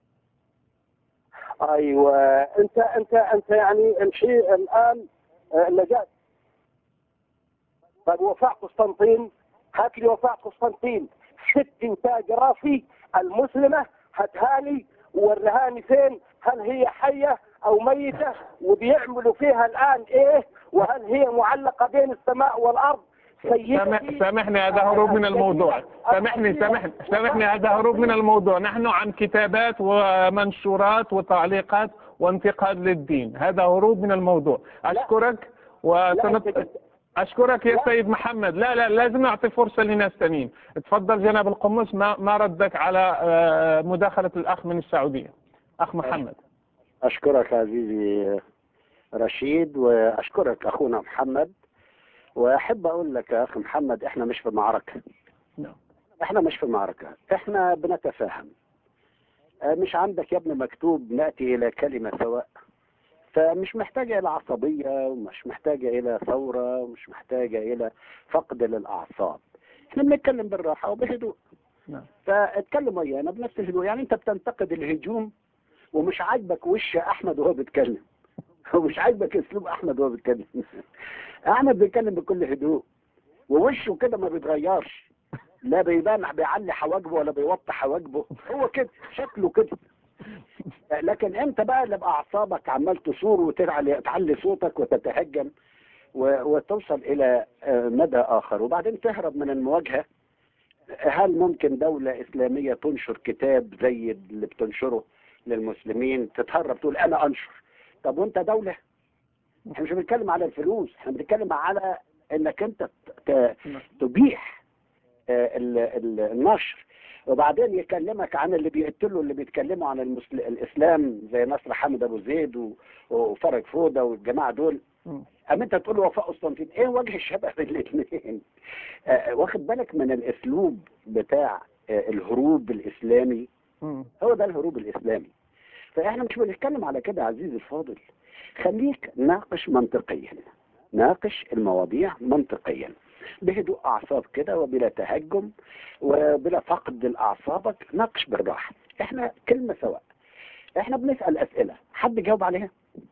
Speaker 5: ايوه انت انت انت يعني الشيء الان آه، لجأت طيب وفاء قسطنطين هات لي وفاء قسطنطين ست انتاج راسي المسلمه هاتها لي ورهاني فين هل هي حيه او ميته وبيعملوا فيها الان ايه وهل هي معلقه بين السماء والارض
Speaker 1: سامح
Speaker 5: سيدتي
Speaker 1: سامحني هذا هروب من الموضوع سامحني سامحني سامحني هذا هروب من الموضوع نحن عن كتابات ومنشورات وتعليقات وانتقاد للدين هذا هروب من الموضوع أشكرك وسنط...
Speaker 5: لا، أنت-
Speaker 1: أشكرك يا
Speaker 5: لا.
Speaker 1: سيد محمد لا لا لازم نعطي فرصة لناس تانيين تفضل جناب القمص ما ما ردك على آه، مداخلة الأخ من السعودية أخ محمد
Speaker 3: أشكرك عزيزي رشيد وأشكرك أخونا محمد وأحب أقول لك يا أخي محمد إحنا مش في معركة
Speaker 1: نعم.
Speaker 3: إحنا مش في معركة إحنا بنتفاهم آه، مش عندك يا ابني مكتوب نأتي إلى كلمة سواء فمش محتاجة إلى عصبية ومش محتاجة إلى ثورة ومش محتاجة إلى فقد للأعصاب إحنا بنتكلم بالراحة وبهدوء
Speaker 1: نعم.
Speaker 3: فاتكلم ويانا بنفس الهدوء يعني أنت بتنتقد الهجوم ومش عاجبك وش احمد وهو بيتكلم ومش عاجبك اسلوب احمد وهو بيتكلم احمد بيتكلم بكل هدوء ووشه كده ما بيتغيرش لا بيبان بيعلي حواجبه ولا بيوطي حواجبه هو كده شكله كده لكن انت بقى اللي باعصابك عمال تصور وتعلي تعلي صوتك وتتهجم و- وتوصل الى آه، مدى اخر وبعدين تهرب من المواجهه هل ممكن دولة إسلامية تنشر كتاب زي اللي بتنشره للمسلمين تتهرب تقول أنا أنشر طب وأنت دولة احنا مش بنتكلم على الفلوس احنا بنتكلم على انك انت ت- ت- تبيح آه، ال- ال- النشر وبعدين يكلمك عن اللي بيقتلوا اللي بيتكلموا عن المسل... الاسلام زي نصر حامد ابو زيد و... وفرج فوده والجماعه دول
Speaker 1: مم.
Speaker 3: اما انت تقول له وفاء قسطنطين ايه وجه الشبه بين الاثنين آه، واخد بالك من الاسلوب بتاع آه، الهروب الاسلامي
Speaker 1: مم.
Speaker 3: هو ده الهروب الاسلامي فاحنا مش بنتكلم على كده عزيزي الفاضل خليك ناقش منطقيا ناقش المواضيع منطقيا بهدوء اعصاب كده وبلا تهجم وبلا فقد لاعصابك ناقش بالراحه احنا كلمه سواء احنا بنسال اسئله حد جاوب عليها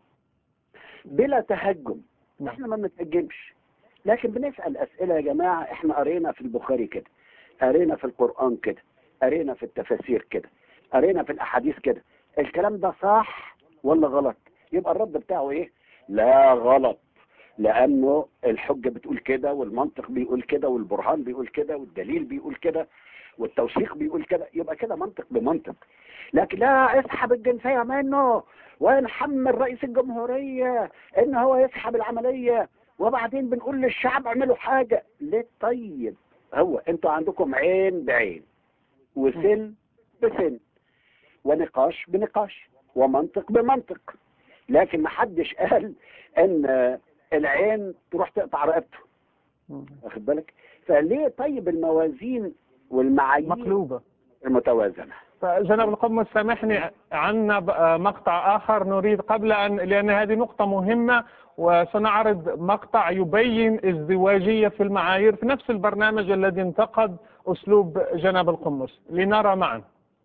Speaker 3: بلا تهجم احنا ما بنتهجمش لكن بنسال اسئله يا جماعه احنا قرينا في البخاري كده قرينا في القران كده قرينا في التفاسير كده قرينا في الاحاديث كده الكلام ده صح ولا غلط يبقى الرد بتاعه ايه لا غلط لانه الحجه بتقول كده والمنطق بيقول كده والبرهان بيقول كده والدليل بيقول كده والتوثيق بيقول كده يبقى كده منطق بمنطق لكن لا اسحب الجنسيه منه ونحمل رئيس الجمهوريه ان هو يسحب العمليه وبعدين بنقول للشعب اعملوا حاجه ليه طيب هو انتوا عندكم عين بعين وسن بسن ونقاش بنقاش ومنطق بمنطق لكن ما حدش قال ان العين تروح تقطع رقبته
Speaker 1: مم.
Speaker 3: واخد بالك فليه طيب الموازين والمعايير
Speaker 1: مقلوبة
Speaker 3: المتوازنه
Speaker 1: فجناب القمص سامحني عنا ب- مقطع آخر نريد قبل أن لأن هذه نقطة مهمة وسنعرض مقطع يبين ازدواجية في المعايير في نفس البرنامج الذي انتقد أسلوب جناب القمص لنرى معا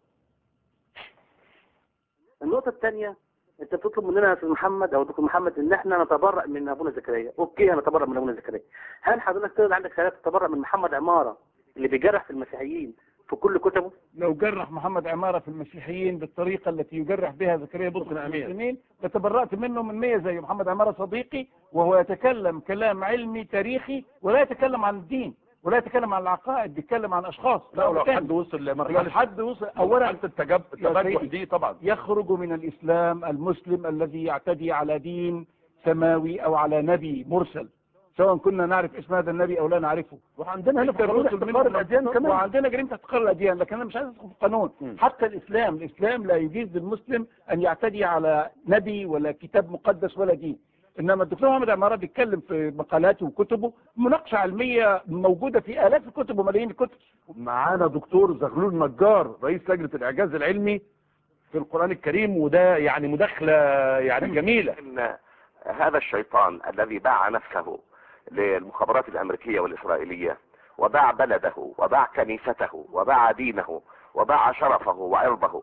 Speaker 6: النقطة الثانية انت بتطلب مننا يا استاذ محمد او دكتور محمد ان احنا نتبرأ من ابونا زكريا، اوكي هنتبرأ من ابونا زكريا. هل حضرتك تقدر عندك شهادة تتبرأ من محمد عمارة اللي بيجرح في المسيحيين في كل كتبه؟
Speaker 7: لو جرح محمد عمارة في المسيحيين بالطريقة التي يجرح بها زكريا بطرس المسلمين لتبرأت منه من مية زي محمد عمارة صديقي وهو يتكلم كلام علمي تاريخي ولا يتكلم عن الدين ولا يتكلم عن العقائد بيتكلم عن أشخاص
Speaker 4: لا ولو
Speaker 7: تاني.
Speaker 4: حد وصل
Speaker 7: لو
Speaker 4: لمرحله
Speaker 7: حد وصل
Speaker 4: اولا
Speaker 7: أولا
Speaker 4: حد التجب التبجح
Speaker 7: سيدي.
Speaker 4: دي طبعا
Speaker 7: يخرج من الإسلام المسلم الذي يعتدي على دين سماوي أو على نبي مرسل سواء كنا نعرف اسم هذا النبي او لا نعرفه
Speaker 4: وعندنا هنا في قانون
Speaker 7: الرسل
Speaker 4: احتقار
Speaker 7: منهم
Speaker 4: الاديان كمان
Speaker 7: وعندنا جريمه احتقار الاديان لكن انا مش عايز ادخل في القانون
Speaker 4: م.
Speaker 7: حتى الاسلام الاسلام لا يجيز للمسلم ان يعتدي على نبي ولا كتاب مقدس ولا دين انما الدكتور محمد عمارة بيتكلم في مقالاته وكتبه مناقشه علميه موجوده في الاف الكتب وملايين الكتب
Speaker 4: معانا دكتور زغلول نجار رئيس لجنه الاعجاز العلمي في القران الكريم وده يعني مداخله يعني جميله
Speaker 8: ان هذا الشيطان الذي باع نفسه للمخابرات الامريكيه والاسرائيليه وباع بلده وباع كنيسته وباع دينه وباع شرفه وعرضه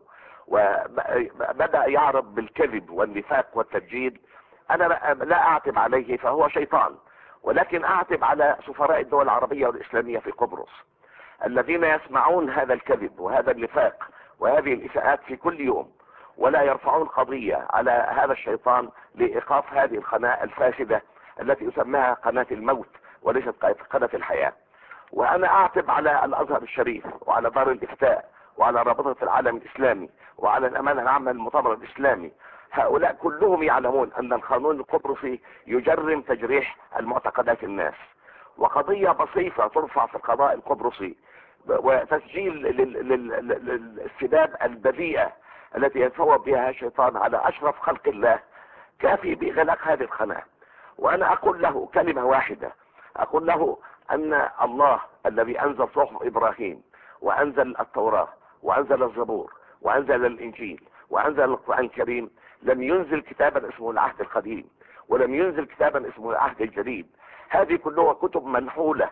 Speaker 8: وبدا يعرض بالكذب والنفاق والتدجيل انا لا- لا اعتب عليه فهو شيطان ولكن اعتب على سفراء الدول العربيه والاسلاميه في قبرص الذين يسمعون هذا الكذب وهذا النفاق وهذه الاساءات في كل يوم ولا يرفعون قضية على هذا الشيطان لإيقاف هذه القناة الفاسدة التي يسمىها قناة الموت وليست قناة الحياة وأنا أعتب على الأزهر الشريف وعلى دار الإفتاء وعلى رابطة العالم الإسلامي وعلى الأمانة العامة للمؤتمر الإسلامي هؤلاء كلهم يعلمون أن القانون القبرصي يجرم تجريح المعتقدات الناس وقضية بسيطة ترفع في القضاء القبرصي وتسجيل لل- لل- لل- للسباب البذيئة التي يتفوق بها الشيطان على أشرف خلق الله كافي بإغلاق هذه القناة وأنا أقول له كلمة واحدة أقول له أن الله الذي أنزل صحف إبراهيم وأنزل التوراة وأنزل الزبور وأنزل الإنجيل وأنزل القرآن الكريم لم ينزل كتابا اسمه العهد القديم ولم ينزل كتابا اسمه العهد الجديد هذه كلها كتب منحولة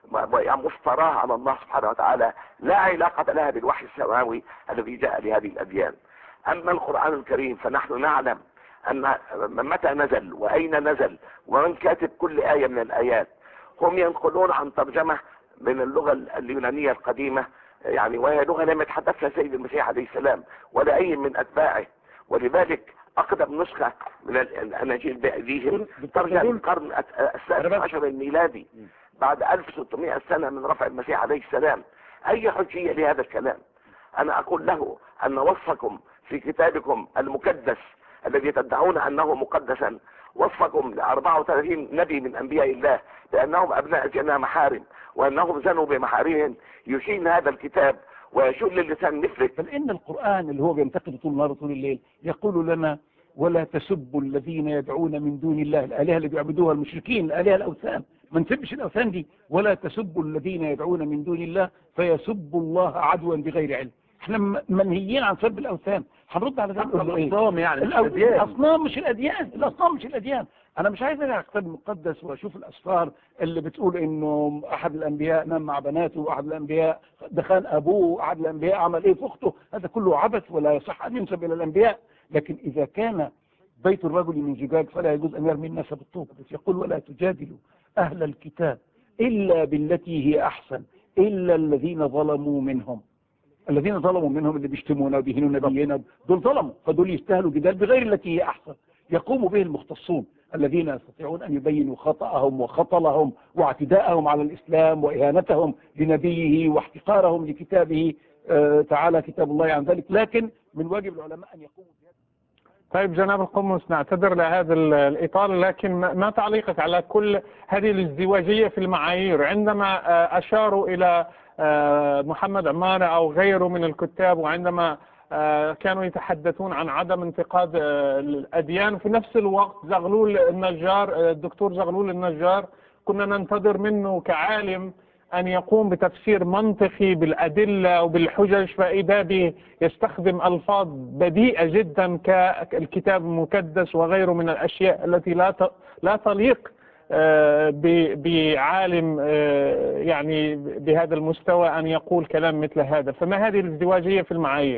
Speaker 8: مفتراة على الله سبحانه وتعالى لا علاقة لها بالوحي السماوي الذي جاء لهذه الأديان أما القرآن الكريم فنحن نعلم أن متى نزل وأين نزل ومن كاتب كل آية من الآيات هم ينقلون عن ترجمة من اللغة اليونانية القديمة يعني وهي لغة لم يتحدثها سيد المسيح عليه السلام ولا أي من أتباعه ولذلك أقدم نسخة من الأناجيل بأيديهم ترجع للقرن السادس عشر الميلادي بعد 1600 سنة من رفع المسيح عليه السلام أي حجية لهذا الكلام أنا أقول له أن وصفكم في كتابكم المكدس الذي تدعون أنه مقدسا وصفكم ل 34 نبي من أنبياء الله بأنهم أبناء زنا محارم وأنهم زنوا بمحارمهم يشين هذا الكتاب ويشل اللسان مثلك
Speaker 7: بل إن القرآن اللي هو بينتقد طول النهار طول الليل يقول لنا ولا تسبوا الذين يدعون من دون الله الآلهة اللي بيعبدوها المشركين الآلهة الأوثان ما نسبش الأوثان دي ولا تسبوا الذين يدعون من دون الله فيسبوا الله عدوا بغير علم احنا م- منهيين عن سب الأوثان هنرد على ده نقول له ايه
Speaker 4: الأصنام يعني مش
Speaker 7: الأو-
Speaker 4: الأديان.
Speaker 7: الأصنام مش الأديان الأصنام مش الأديان أنا مش عايز أرجع الكتاب المقدس وأشوف الأسفار اللي بتقول إنه أحد الأنبياء نام مع بناته وأحد الأنبياء دخل أبوه وأحد الأنبياء عمل إيه في أخته هذا كله عبث ولا يصح أن ينسب إلى الأنبياء لكن إذا كان بيت الرجل من زجاج فلا يجوز أن يرمي الناس بالطوب بس يقول ولا تجادلوا أهل الكتاب إلا بالتي هي أحسن إلا الذين ظلموا منهم الذين ظلموا منهم اللي بيشتمونا وبيهينوا نبينا دول ظلموا فدول يستاهلوا جدال بغير التي هي احسن يقوم به المختصون الذين يستطيعون ان يبينوا خطأهم وخطلهم واعتداءهم على الاسلام واهانتهم لنبيه واحتقارهم لكتابه آه، تعالى كتاب الله عن ذلك لكن من واجب العلماء ان يقوموا بهذا
Speaker 1: طيب جناب القمص نعتذر لهذا ال- الإطالة لكن ما ما تعليقك على كل هذه الازدواجية في المعايير عندما آه، أشاروا إلى آه، محمد عمارة أو غيره من الكتاب وعندما آه، كانوا يتحدثون عن عدم انتقاد آه، الأديان في نفس الوقت زغلول النجار آه، الدكتور زغلول النجار كنا ننتظر منه كعالم أن يقوم بتفسير منطقي بالأدلة وبالحجج فإذا به يستخدم ألفاظ بديئة جدا كالكتاب المكدس وغيره من الأشياء التي لا ت- لا تليق آه، ب- بعالم آه، يعني بهذا المستوى أن يقول كلام مثل هذا فما هذه الازدواجية في المعايير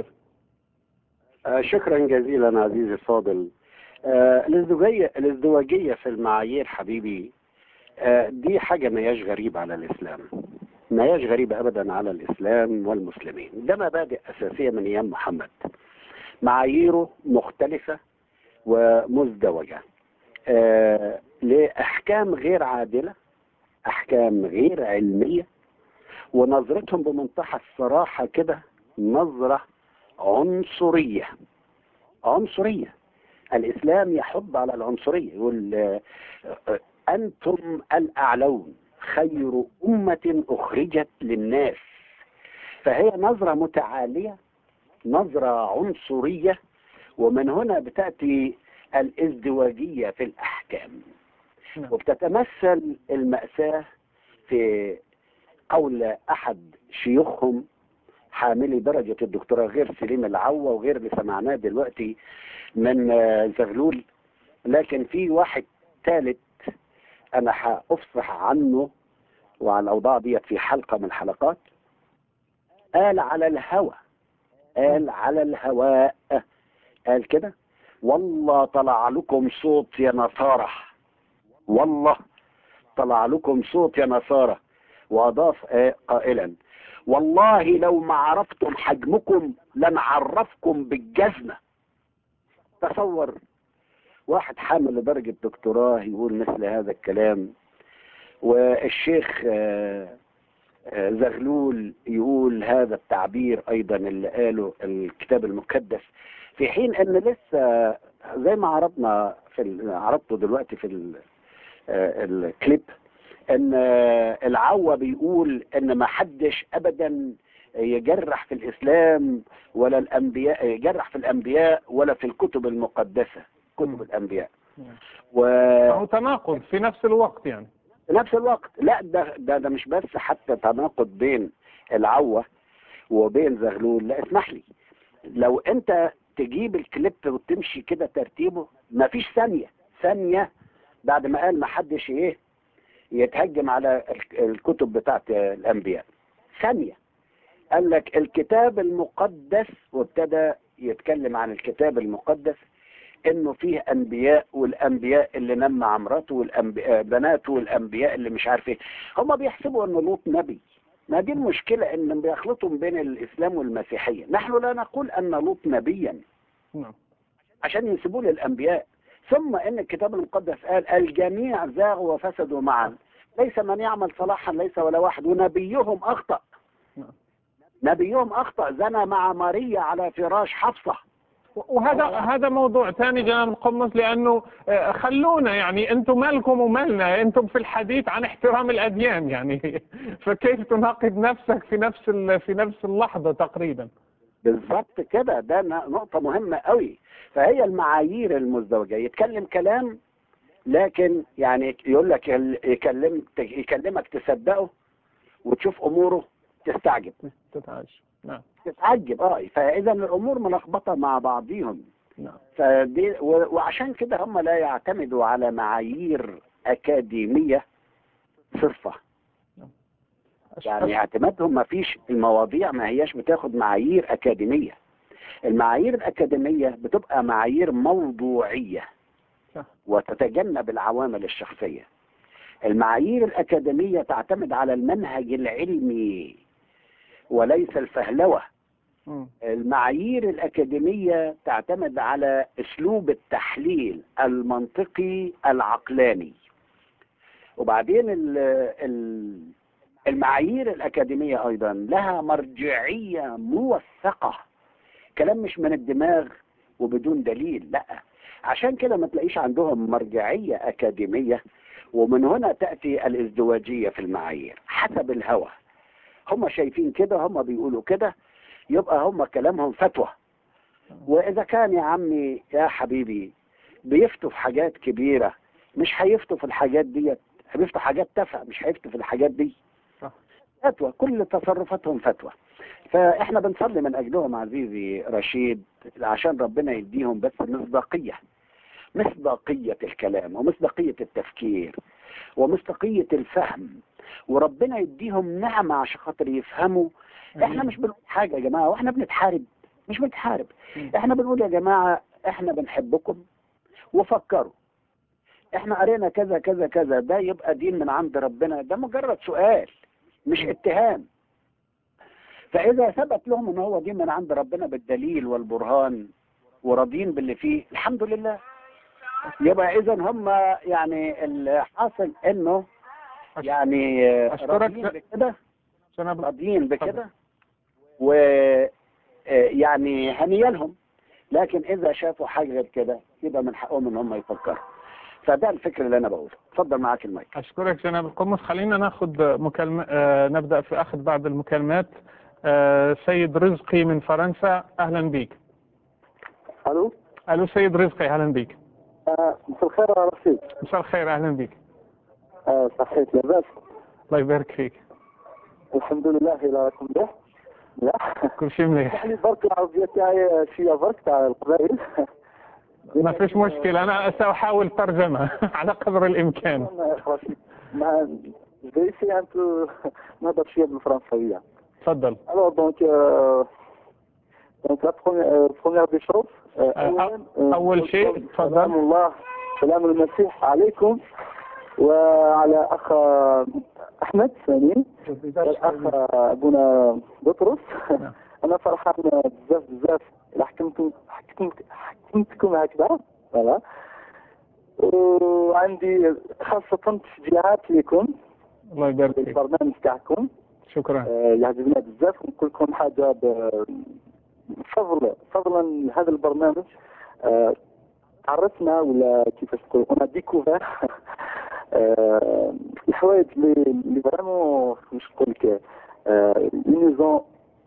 Speaker 3: آه، شكرا جزيلا عزيزي الفاضل آه، الازدواجية الازدواجية في المعايير حبيبي آه، دي حاجة ما هياش غريبة على الإسلام ما هياش غريبة أبدا على الإسلام والمسلمين ده مبادئ أساسية من أيام محمد معاييره مختلفة ومزدوجة آه، لأحكام غير عادلة أحكام غير علمية ونظرتهم بمنتهى الصراحة كده نظرة عنصرية عنصرية الإسلام يحض على العنصرية يقول آه، آه، أنتم الأعلون خير أمة أخرجت للناس فهي نظرة متعالية نظرة عنصرية ومن هنا بتأتي الازدواجية في الأحكام
Speaker 1: نعم.
Speaker 3: وبتتمثل المأساة في قول أحد شيوخهم حاملي درجة الدكتوراه غير سليم العوة وغير اللي سمعناه دلوقتي من آه، زغلول لكن في واحد ثالث أنا هأفصح عنه وعن الأوضاع ديت في حلقة من الحلقات قال على الهوى قال على الهواء قال كده والله طلع لكم صوت يا نصارى والله طلع لكم صوت يا نصارى وأضاف آه، قائلا والله لو ما عرفتم حجمكم لنعرفكم بالجزمة تصور واحد حامل لدرجة دكتوراه يقول مثل هذا الكلام والشيخ آه، آه، زغلول يقول هذا التعبير أيضا اللي قاله الكتاب المقدس في حين أن لسه زي ما عرضنا في ال- عرضته دلوقتي في ال- آه، الكليب ان آه، العوة بيقول ان ما حدش ابدا يجرح في الاسلام ولا الانبياء يجرح في الانبياء ولا في الكتب المقدسة كتب
Speaker 1: مم.
Speaker 3: الانبياء
Speaker 1: نعم.
Speaker 3: وفي
Speaker 1: هو تناقض في نفس الوقت يعني
Speaker 3: نفس الوقت لا ده, ده ده مش بس حتى تناقض بين العوة وبين زغلول لا اسمح لي لو انت تجيب الكليب وتمشي كده ترتيبه مفيش ثانية ثانية بعد ما قال ما حدش ايه يتهجم على ال- الكتب بتاعت الانبياء ثانية قال لك الكتاب المقدس وابتدى يتكلم عن الكتاب المقدس انه فيه انبياء والانبياء اللي نم مع مراته والانبياء بناته والانبياء اللي مش عارف ايه هم بيحسبوا ان لوط نبي ما دي المشكلة ان بيخلطوا بين الاسلام والمسيحية نحن لا نقول ان لوط نبيا
Speaker 1: نعم
Speaker 3: عشان ينسبوه للانبياء ثم ان الكتاب المقدس قال الجميع زاغوا وفسدوا معا ليس من يعمل صلاحا ليس ولا واحد ونبيهم اخطأ
Speaker 1: نعم.
Speaker 3: نبيهم اخطأ زنى مع ماريا على فراش حفصة
Speaker 1: وهذا هذا موضوع ثاني جناب القمص لانه آه، خلونا يعني انتم مالكم ومالنا انتم في الحديث عن احترام الاديان يعني فكيف تناقض نفسك في نفس ال- في نفس اللحظه تقريبا
Speaker 3: بالظبط كده ده ن- نقطة مهمة قوي فهي المعايير المزدوجة يتكلم كلام لكن يعني يقول لك ال- يكلم يكلمك تصدقه وتشوف اموره تستعجب
Speaker 1: تتعايش نعم
Speaker 3: تتعجب اه فاذا الامور ملخبطه مع بعضيهم
Speaker 1: نعم
Speaker 3: فدي و- وعشان كده هم لا يعتمدوا على معايير اكاديميه صرفه يعني اعتمادهم ما فيش المواضيع ما هياش بتاخد معايير اكاديميه المعايير الاكاديميه بتبقى معايير موضوعيه
Speaker 1: صح.
Speaker 3: وتتجنب العوامل الشخصيه المعايير الاكاديميه تعتمد على المنهج العلمي وليس الفهلوه
Speaker 1: مم.
Speaker 3: المعايير الأكاديمية تعتمد على أسلوب التحليل المنطقي العقلاني وبعدين ال- ال- المعايير الأكاديمية أيضا لها مرجعية موثقة كلام مش من الدماغ وبدون دليل لا عشان كده ما تلاقيش عندهم مرجعية أكاديمية ومن هنا تأتي الازدواجية في المعايير حسب الهوى هم شايفين كده هم بيقولوا كده يبقى هم كلامهم فتوى واذا كان يا عمي يا حبيبي بيفتوا في حاجات كبيرة مش هيفتوا في الحاجات ديت بيفتوا حاجات تافهة مش هيفتوا في الحاجات دي
Speaker 1: صح.
Speaker 3: فتوى كل تصرفاتهم فتوى فاحنا بنصلي من اجلهم عزيزي رشيد عشان ربنا يديهم بس مصداقية مصداقية الكلام ومصداقية التفكير ومصداقية الفهم وربنا يديهم نعمة عشان خاطر يفهموا احنا مش بنقول حاجة يا جماعة واحنا بنتحارب مش بنتحارب احنا بنقول يا جماعة احنا بنحبكم وفكروا احنا قرينا كذا كذا كذا ده يبقى دين من عند ربنا ده مجرد سؤال مش اتهام فاذا ثبت لهم ان هو دين من عند ربنا بالدليل والبرهان وراضيين باللي فيه الحمد لله يبقى اذا هم يعني الحاصل انه يعني
Speaker 1: أشكرك.
Speaker 3: راضيين بكده
Speaker 1: جناب
Speaker 3: راضيين بكده و آه، يعني هنيالهم لكن اذا شافوا حاجه غير كده يبقى من حقهم ان هم يفكروا فده الفكر اللي انا بقوله اتفضل معاك المايك
Speaker 1: أشكرك جناب القمص خلينا ناخذ مكالمة آه، نبدأ في أخذ بعض المكالمات آه، سيد رزقي من فرنسا أهلا بك
Speaker 5: الو
Speaker 1: ألو سيد رزقي أهلا بك
Speaker 5: آه، مساء الخير يا رشيد
Speaker 1: مساء الخير أهلا بك
Speaker 5: آه، صحيت لاباس
Speaker 1: الله يبارك فيك
Speaker 5: الحمد لله الى راكم به لا
Speaker 1: كل شيء مليح
Speaker 5: اسمح لي برك العربيه تاعي شويه برك تاع القبائل
Speaker 1: ما فيش مشكلة أنا سأحاول ترجمة على قدر الإمكان
Speaker 5: رشيد ما جاي سي ان بو نهضر شويه بالفرنسويه
Speaker 1: تفضل
Speaker 5: Alors donc, euh, donc la première, euh, première des choses, euh,
Speaker 1: أولاً، أول شيء، تفضل.
Speaker 5: سلام الله سلام المسيح عليكم وعلى أخ أحمد ثاني والأخ أبونا بطرس
Speaker 1: نعم.
Speaker 5: أنا فرحان بزاف بزاف إلا حكمتكم حكمت حكمتكم هكذا فوالا وعندي خاصة تشجيعات لكم
Speaker 1: الله يبارك فيك
Speaker 5: البرنامج تاعكم
Speaker 1: شكرا
Speaker 5: آه، يعجبنا بزاف ونقول لكم حاجه ب- فضل فضلا لهذا البرنامج آه، عرفنا ولا كيفاش تقول اون ديكوفير الحوايج اللي اللي فريمون واش نقول لك نيزون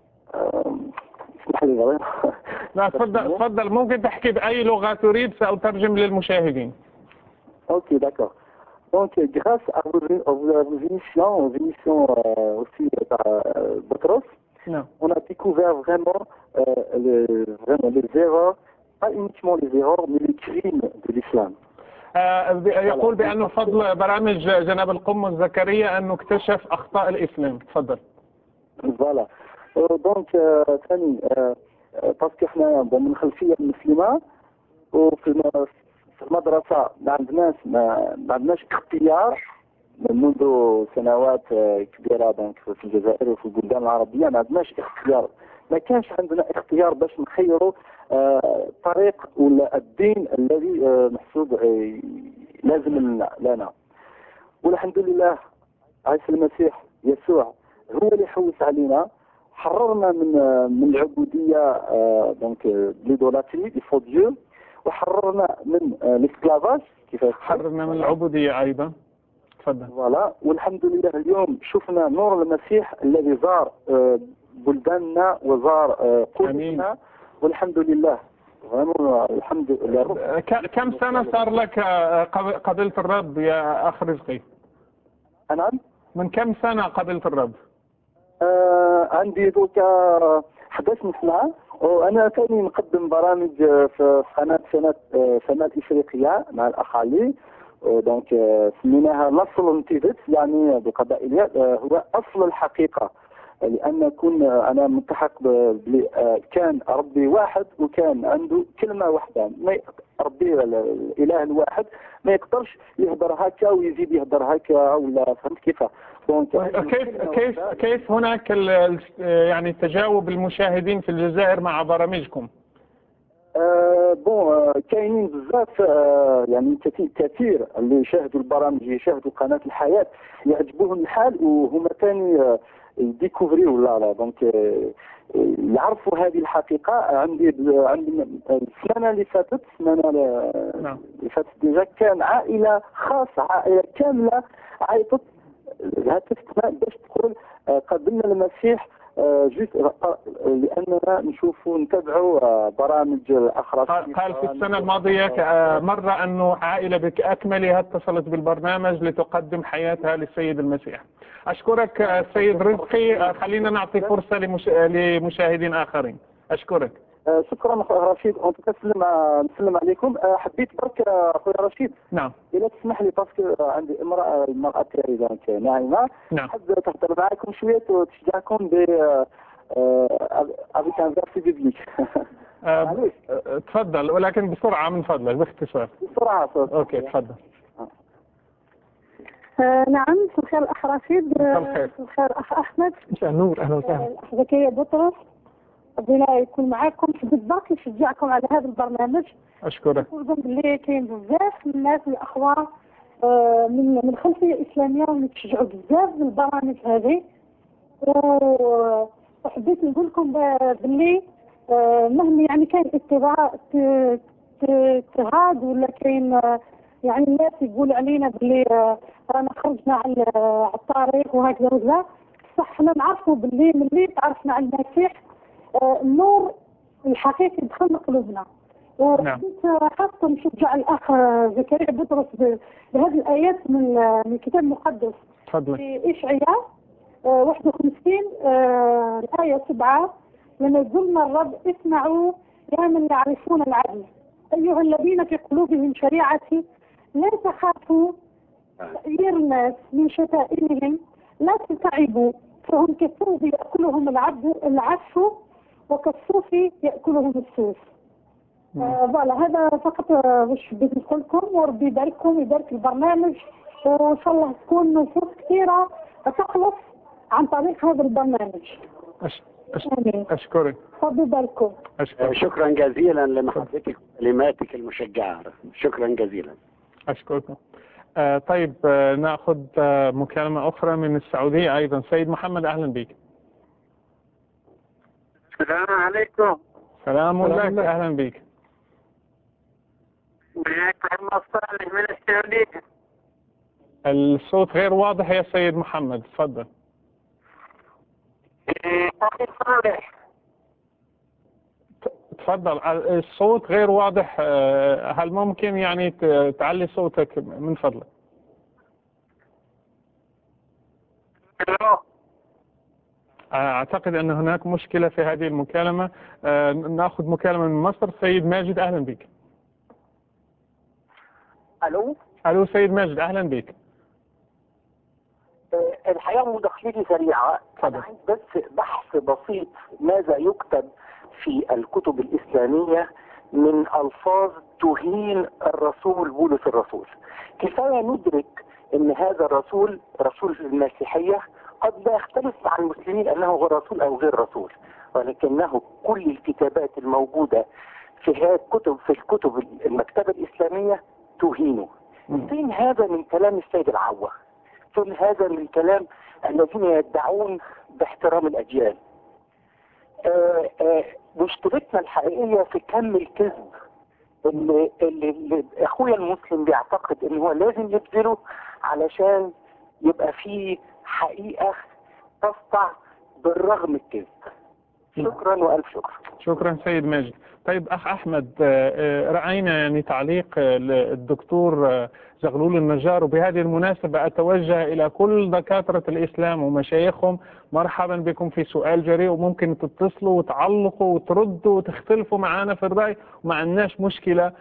Speaker 5: اسمح لي فريمون
Speaker 1: لا تفضل تفضل ممكن تحكي بأي لغة تريد سأترجم للمشاهدين
Speaker 5: Ok, d'accord. Donc, euh, grâce à vos, à vos, à vos émissions, aux émissions euh, aussi euh, par euh, Botros,
Speaker 1: نعم
Speaker 5: on a découvert vraiment, euh, le- vraiment les erreurs, pas uniquement les erreurs, mais les crimes de l'islam.
Speaker 1: آه، ب- يقول بأنه فضل برامج جناب القمص زكريا أنه اكتشف أخطاء الإسلام تفضل
Speaker 5: Voilà. Euh, donc, euh, ثاني euh, euh, parce احنا من خلفية مسلمة وفي الم- في المدرسة ما عندناش ما, ما عندناش اختيار منذ سنوات آه، كبيرة دونك في الجزائر وفي البلدان العربية ما عندناش اختيار ما كانش عندنا اختيار باش نخيروا آه، طريق ولا الدين الذي آه، محسوب آه، لازم لنا- لنا والحمد لله عيسى المسيح يسوع هو اللي حوس علينا حررنا من من العبوديه آه، دونك ليدولاتري دي فو ديو وحررنا من آه، الاسكلافاج كيفاش
Speaker 1: حررنا من العبودية أيضا تفضل
Speaker 5: فوالا والحمد لله اليوم شفنا نور المسيح الذي زار آه، بلداننا وزار آه، قلوبنا والحمد لله vraiment الحمد لله
Speaker 1: ك- كم سنة صار لك آه، قب- قبلت الرب يا أخ رزقي
Speaker 5: نعم
Speaker 1: من كم سنة قبلت الرب
Speaker 5: آه عندي دوكا 11 سنة وأنا ثاني نقدم برامج آه، في قناة سنة آه، شمال إفريقيا مع الأخ علي آه، دونك آه، سميناها نصل انتبت يعني بقبائلية آه، هو أصل الحقيقة لأن كن آه، أنا ملتحق ب- بلي آه، كان ربي واحد وكان عنده كلمة واحدة ما ي- ربي ال- الإله الواحد ما يقدرش يهدر هكا ويزيد يهدر هكا ولا فهمت كيفاه دونك
Speaker 1: كيف كيف كيف هناك ال- ال- يعني تجاوب المشاهدين في الجزائر مع برامجكم؟
Speaker 5: آه بون آه كاينين بزاف آه يعني كثير كثير اللي يشاهدوا البرامج يشاهدوا قناه الحياه يعجبوهم الحال وهما ثاني آه يديكوفريو لا لا دونك آه يعرفوا هذه الحقيقه عندي عندي السنه اللي فاتت السنه
Speaker 1: نعم.
Speaker 5: اللي فاتت ديجا كان عائله خاصه عائله كامله عيطت هاتفت باش تقول آه، قبلنا المسيح آه، جوست آه، لاننا نشوفوا نتابعوا آه، برامج الاخرى
Speaker 1: قال قال في السنة الماضية ك- آه، مرة أنه عائلة بأكملها اتصلت بالبرنامج لتقدم حياتها للسيد المسيح أشكرك آه، سيد رزقي آه، خلينا نعطي فرصة لمش... لمشاهدين آخرين أشكرك
Speaker 5: آه، شكرا اخويا رشيد اون توكا نسلم آه، نسلم عليكم آه، حبيت برك آه، اخويا رشيد
Speaker 1: نعم
Speaker 5: الا تسمح لي باسكو آه، عندي امراه المراه تاعي دونك ناعمه
Speaker 1: نعم
Speaker 5: نحب تهضر معاكم شويه وتشجعكم ب افيك ان فيرسي بيبليك
Speaker 1: آه،
Speaker 5: معليش
Speaker 1: آه، تفضل ولكن بسرعة من فضلك باختصار
Speaker 5: بسرعه صوت.
Speaker 1: أوكي تفضل
Speaker 9: آه نعم مساء الخير الاخ رشيد
Speaker 1: مساء
Speaker 9: آه،
Speaker 1: الخير.
Speaker 9: مساء الخير اخ احمد
Speaker 2: مساء النور اهلا وسهلا
Speaker 9: الاخ زكيه بطرس ربنا يكون معاكم حبيت برك نشجعكم على هذا البرنامج
Speaker 1: أشكرك
Speaker 9: نقول لكم باللي كاين بزاف من الناس الاخوان آه، من من خلفيه اسلاميه ونتشجعوا بزاف بالبرامج هذه و- وحبيت نقول لكم ب- باللي آه، مهما يعني كان اتباع ت- ت- اضطهاد ولا كاين آه، يعني الناس يقولوا علينا باللي آه، رانا خرجنا على على الطريق وهكذا وكذا صح احنا نعرفوا باللي ملي تعرفنا على المسيح آه، النور الحقيقي دخل قلوبنا وحبيت آه، خاصة نشجع الأخ آه، زكريا بطرس ب- بهذه الآيات من آه، من الكتاب المقدس
Speaker 1: تفضلي
Speaker 9: في إشعياء آه، 51 آه، الآية 7 لما يقول لنا الرب اسمعوا يا من يعرفون العدل أيها الذين في قلوبهم شريعتي لا تخافوا تغيير الناس من شتائمهم لا تتعبوا فهم كالثوب يأكلهم العبد العف وكالصوف يأكلهم السوس آه، فوالا هذا فقط آه، واش حبيت نقول لكم وربي يبارككم يبارك البرنامج وان شاء الله تكون نفوس كثيره تخلص عن طريق هذا البرنامج
Speaker 1: أش... أش...
Speaker 9: امين
Speaker 1: أشكرك
Speaker 9: ربي يبارككم
Speaker 3: آه،
Speaker 1: أشكرك
Speaker 3: شكرا جزيلا لمحبتك وكلماتك المشجعة شكرا جزيلا
Speaker 1: أشكركم آه طيب آه نأخذ آه مكالمة أخرى من السعودية أيضا سيد محمد أهلا بك
Speaker 6: السلام عليكم
Speaker 1: سلام
Speaker 2: سلام
Speaker 1: لك
Speaker 2: لك.
Speaker 1: أهلا بك
Speaker 6: معك محمد صالح من السعودية
Speaker 1: الصوت غير واضح يا سيد محمد تفضل
Speaker 6: أخي صالح
Speaker 1: تفضل آه، الصوت غير واضح آه، هل ممكن يعني ت- تعلي صوتك من فضلك
Speaker 6: الو
Speaker 1: أعتقد أن هناك مشكلة في هذه المكالمة آه، نأخذ مكالمة من مصر سيد ماجد أهلا بك
Speaker 5: الو
Speaker 1: ألو سيد ماجد أهلا بك
Speaker 5: آه، الحقيقه مداخلتي سريعه
Speaker 1: اتفضل.
Speaker 5: انا عايز بس بحث بسيط ماذا يكتب في الكتب الاسلاميه من الفاظ تهين الرسول بولس الرسول كفايه ندرك ان هذا الرسول رسول المسيحيه قد لا يختلف مع المسلمين انه هو رسول او غير رسول ولكنه كل الكتابات الموجوده في هذه الكتب في الكتب المكتبه الاسلاميه تهينه فين هذا من كلام السيد العوة فين هذا من كلام الذين يدعون باحترام الأجيال آه، آه، مشكلتنا الحقيقية في كم الكذب اللي, اللي, اللي أخويا المسلم بيعتقد إن هو لازم يبذله علشان يبقى فيه حقيقة تسطع بالرغم الكذب شكرا وألف شكر
Speaker 1: شكرا سيد ماجد طيب أخ أحمد آه، آه، رأينا يعني تعليق آه، للدكتور آه، زغلول النجار وبهذه المناسبة أتوجه إلى كل دكاترة الإسلام ومشايخهم مرحبا بكم في سؤال جريء وممكن تتصلوا وتعلقوا وتردوا وتختلفوا معنا في الرأي وما عندناش مشكلة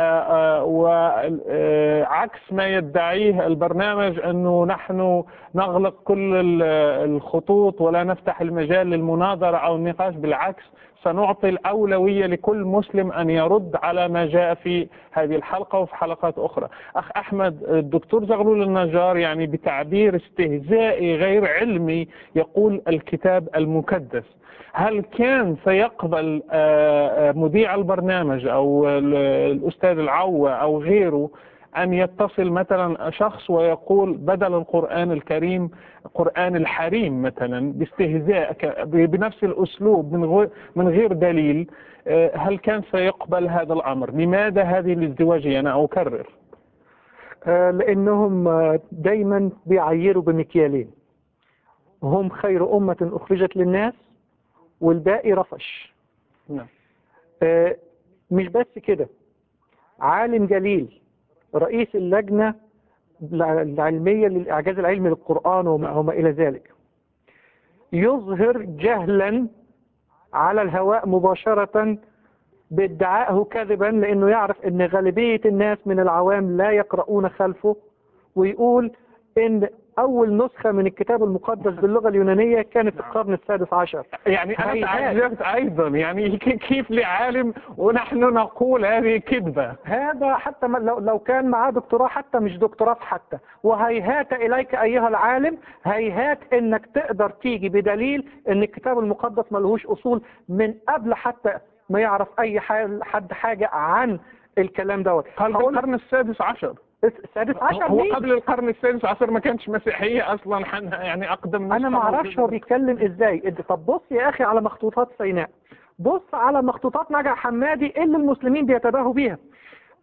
Speaker 1: وعكس ما يدعيه البرنامج أنه نحن نغلق كل ال- الخطوط ولا نفتح المجال للمناظرة أو النقاش بالعكس سنعطي الأولوية لكل مسلم أن يرد على ما جاء في هذه الحلقة وفي حلقات أخرى أخ أحمد الدكتور زغلول النجار يعني بتعبير استهزائي غير علمي يقول الكتاب المكدس هل كان سيقبل آه، آه، مذيع البرنامج أو ال- الأستاذ العوة أو غيره أن يتصل مثلا شخص ويقول بدل القرآن الكريم قرآن الحريم مثلا باستهزاء ك- بنفس الأسلوب من غير من غير دليل آه، هل كان سيقبل هذا الأمر؟ لماذا هذه الازدواجية؟ أنا أكرر
Speaker 2: آه، لأنهم آه، دايما بيعيروا بمكيالين هم خير أمة أخرجت للناس والباقي رفش
Speaker 1: نعم
Speaker 2: آه، مش بس كده عالم جليل رئيس اللجنة الع- العلمية للإعجاز العلمي للقرآن وما وما إلى ذلك يظهر جهلا على الهواء مباشرة بادعائه كذبا لأنه يعرف أن غالبية الناس من العوام لا يقرؤون خلفه ويقول أن أول نسخة من الكتاب المقدس باللغة اليونانية كانت في القرن السادس عشر
Speaker 1: يعني أنا
Speaker 2: هيهات.
Speaker 1: تعجبت أيضا يعني ك- كيف لعالم ونحن نقول هذه كذبة
Speaker 2: هذا حتى ما- لو لو كان معاه دكتوراه حتى مش دكتوراه حتى وهيهات إليك أيها العالم هيهات إنك تقدر تيجي بدليل إن الكتاب المقدس ملهوش أصول من قبل حتى ما يعرف أي ح- حد حاجة عن الكلام دوت
Speaker 1: قال في
Speaker 2: هقول-
Speaker 1: القرن السادس عشر
Speaker 2: السادس عشر
Speaker 1: هو
Speaker 2: مين؟
Speaker 1: قبل القرن السادس عشر ما كانش مسيحية أصلا حن- يعني أقدم
Speaker 2: انا ما
Speaker 1: نسخة
Speaker 2: اعرفش هو
Speaker 1: موجودة.
Speaker 2: بيتكلم ازاي إد- طب بص يا اخي على مخطوطات سيناء بص على مخطوطات نجع حمادي اللي المسلمين بيتباهوا بيها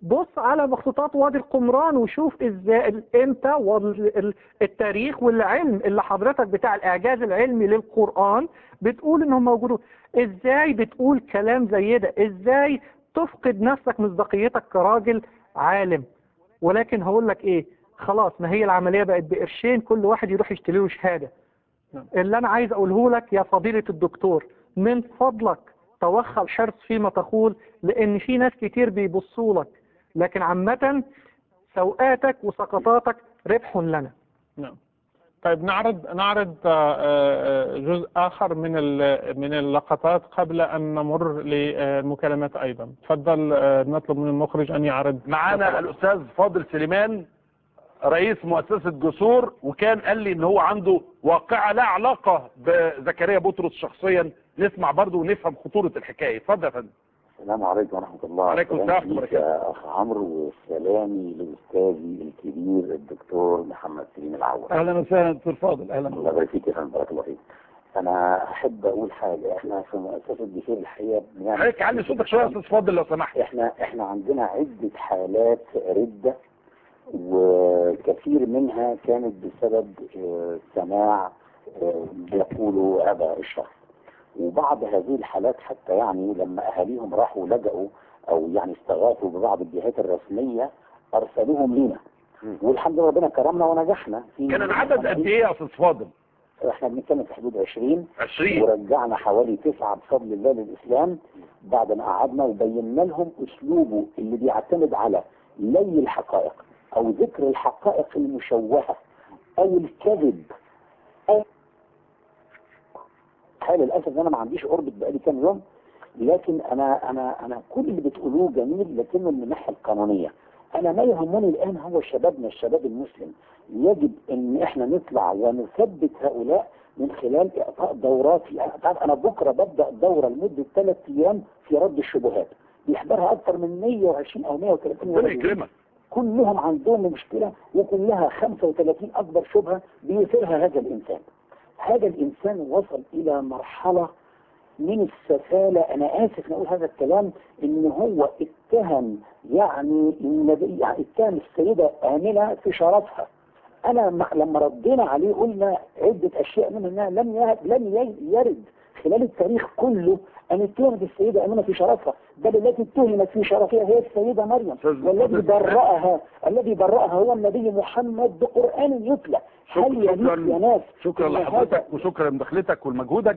Speaker 2: بص على مخطوطات وادي القمران وشوف ازاي ال- انت والتاريخ والعلم اللي حضرتك بتاع الاعجاز العلمي للقرآن بتقول انهم موجودون ازاي بتقول كلام زي ده ازاي تفقد نفسك مصداقيتك كراجل عالم ولكن هقول لك ايه خلاص ما هي العملية بقت بقرشين كل واحد يروح يشتري له شهادة
Speaker 1: نعم.
Speaker 2: اللي انا عايز اقوله لك يا فضيلة الدكتور من فضلك توخى الحرص فيما تقول لان في ناس كتير بيبصوا لك لكن عامة سوءاتك وسقطاتك ربح لنا
Speaker 1: نعم طيب نعرض نعرض آه، آه، جزء آخر من ال- من اللقطات قبل أن نمر للمكالمات أيضا تفضل آه، نطلب من المخرج أن يعرض
Speaker 4: معانا الاستاذ فاضل سليمان رئيس مؤسسة جسور وكان قال لي ان هو عنده واقعة لا علاقة بزكريا بطرس شخصيا نسمع برضه ونفهم خطورة الحكاية اتفضل يا فندم
Speaker 10: السلام عليكم ورحمة الله
Speaker 4: وعليكم
Speaker 10: سلام
Speaker 4: السلام
Speaker 10: ليك
Speaker 4: ورحمة
Speaker 10: يا أخ عمرو وسلامي لأستاذي الكبير الدكتور محمد سليم العوض
Speaker 7: اهلا وسهلا دكتور فاضل اهلا
Speaker 10: الله يبارك فيك يا فندم بارك الله فيك أنا أحب أقول حاجة إحنا في مؤسسة جسور الحقيقة بنعمل
Speaker 4: حضرتك علي صوتك شوية يا استاذ فاضل لو سمحت
Speaker 10: إحنا إحنا عندنا عدة حالات ردة وكثير منها كانت بسبب آه، سماع آه، بيقولوا أبا الشخص وبعض هذه الحالات حتى يعني لما أهاليهم راحوا لجأوا أو يعني استغاثوا ببعض الجهات الرسمية أرسلوهم لنا والحمد لله ربنا كرمنا ونجحنا في
Speaker 4: كان العدد قد ايه يا استاذ فاضل
Speaker 10: احنا بنتكلم في حدود 20
Speaker 4: 20
Speaker 10: ورجعنا حوالي تسعة بفضل الله للإسلام بعد ما قعدنا وبينا لهم أسلوبه اللي بيعتمد على لي الحقائق أو ذكر الحقائق المشوهة أو الكذب أو حال للأسف إن أنا ما عنديش أوربت بقالي كام يوم لكن أنا أنا أنا كل اللي بتقولوه جميل لكنه من الناحية القانونية أنا ما يهمني الآن هو شبابنا الشباب المسلم يجب إن إحنا نطلع ونثبت هؤلاء من خلال إعطاء دورات تعرف أنا بكرة ببدأ دورة لمدة ثلاث أيام في رد الشبهات بيحضرها أكثر من 120 أو 130
Speaker 4: ربنا
Speaker 10: ولد
Speaker 4: يكرمك
Speaker 10: كلهم عندهم مشكلة وكلها 35 أكبر شبهة بيثيرها هذا الإنسان هذا الإنسان وصل إلى مرحلة من السفالة أنا آسف نقول هذا الكلام إن هو اتهم يعني النبي يعني اتهم السيدة آمنة في شرفها أنا م- لما ردينا عليه قلنا عدة أشياء منها إنها لم ي- لم ي- يرد خلال التاريخ كله أن اتهمت السيدة آمنة في شرفها بل التي اتهمت في شرفها هي السيدة مريم
Speaker 4: أستاذ
Speaker 10: والذي
Speaker 4: فاضل سليمان.
Speaker 10: برأها الذي برأها هو النبي محمد بقرآن يتلى هل
Speaker 4: شكرا
Speaker 10: يليق يا ناس
Speaker 4: شكرا
Speaker 10: إن
Speaker 4: لحضرتك
Speaker 10: هذا-
Speaker 4: وشكرا لمداخلتك ولمجهودك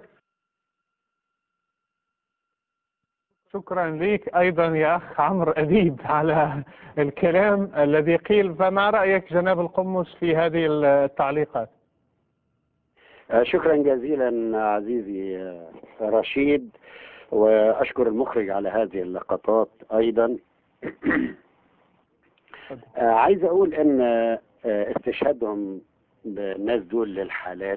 Speaker 1: شكرا لك أيضا يا أخ عمرو أديب على الكلام الذي قيل فما رأيك جناب القمص في هذه التعليقات
Speaker 3: آه، شكرا جزيلا عزيزي آه، رشيد واشكر المخرج على هذه اللقطات ايضا آه، عايز اقول ان آه، استشهادهم بالناس دول للحالات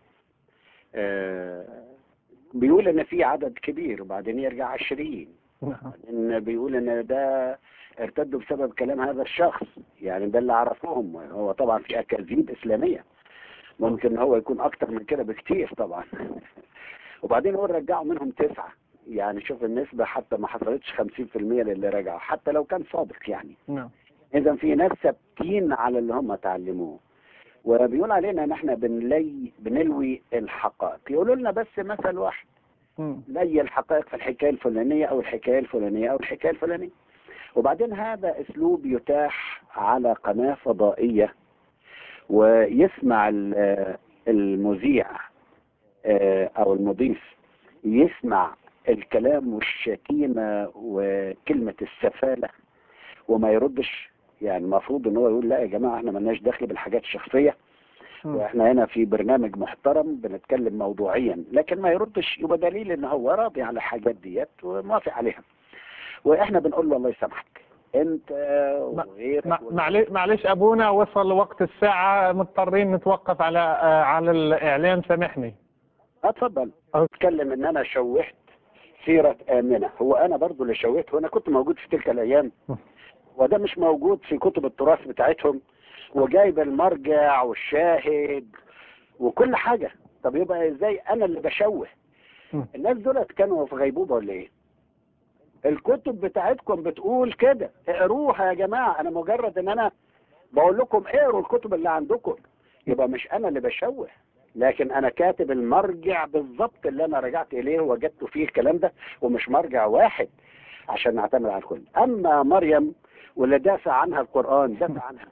Speaker 3: آه، بيقول ان في عدد كبير وبعدين يرجع عشرين ان بيقول ان ده ارتدوا بسبب كلام هذا الشخص يعني ده اللي عرفوهم هو طبعا في اكاذيب اسلاميه ممكن هو يكون اكتر من كده بكتير طبعا وبعدين هو رجعوا منهم تسعة يعني شوف النسبة حتى ما حصلتش 50% للي رجعوا حتى لو كان صادق يعني
Speaker 1: نعم
Speaker 3: اذا في ناس ثابتين على اللي هم تعلموه وبيقول علينا ان احنا بنلي بنلوي الحقائق يقولوا لنا بس مثل واحد
Speaker 1: مم.
Speaker 3: لي الحقائق في الحكاية الفلانية او الحكاية الفلانية او الحكاية الفلانية وبعدين هذا اسلوب يتاح على قناة فضائية ويسمع ال- المذيع آه، او المضيف يسمع الكلام والشتيمة وكلمة السفالة وما يردش يعني المفروض ان هو يقول لا يا جماعة احنا ملناش دخل بالحاجات الشخصية
Speaker 1: مم.
Speaker 3: واحنا هنا في برنامج محترم بنتكلم موضوعيا لكن ما يردش يبقى دليل ان هو راضي على الحاجات ديت وموافق عليها واحنا بنقول له الله يسامحك انت وغيرك
Speaker 1: مع- معلش معلش أبونا وصل وقت الساعة مضطرين نتوقف على آه، على الإعلان سامحني
Speaker 3: اتفضل
Speaker 1: أوكي.
Speaker 3: اتكلم ان انا شوهت سيرة آمنة هو انا برضو اللي شوهته وانا كنت موجود في تلك الايام وده مش موجود في كتب التراث بتاعتهم وجايب المرجع والشاهد وكل حاجة طب يبقى ازاي انا اللي بشوه
Speaker 1: مم.
Speaker 3: الناس دولت كانوا في غيبوبة ولا ايه الكتب بتاعتكم بتقول كده اقروها يا جماعة انا مجرد ان انا بقول لكم اقروا الكتب اللي عندكم يبقى مش انا اللي بشوه لكن انا كاتب المرجع بالظبط اللي انا رجعت اليه ووجدت فيه الكلام ده ومش مرجع واحد عشان نعتمد على الكل اما مريم واللي دافع عنها القرآن دافع عنها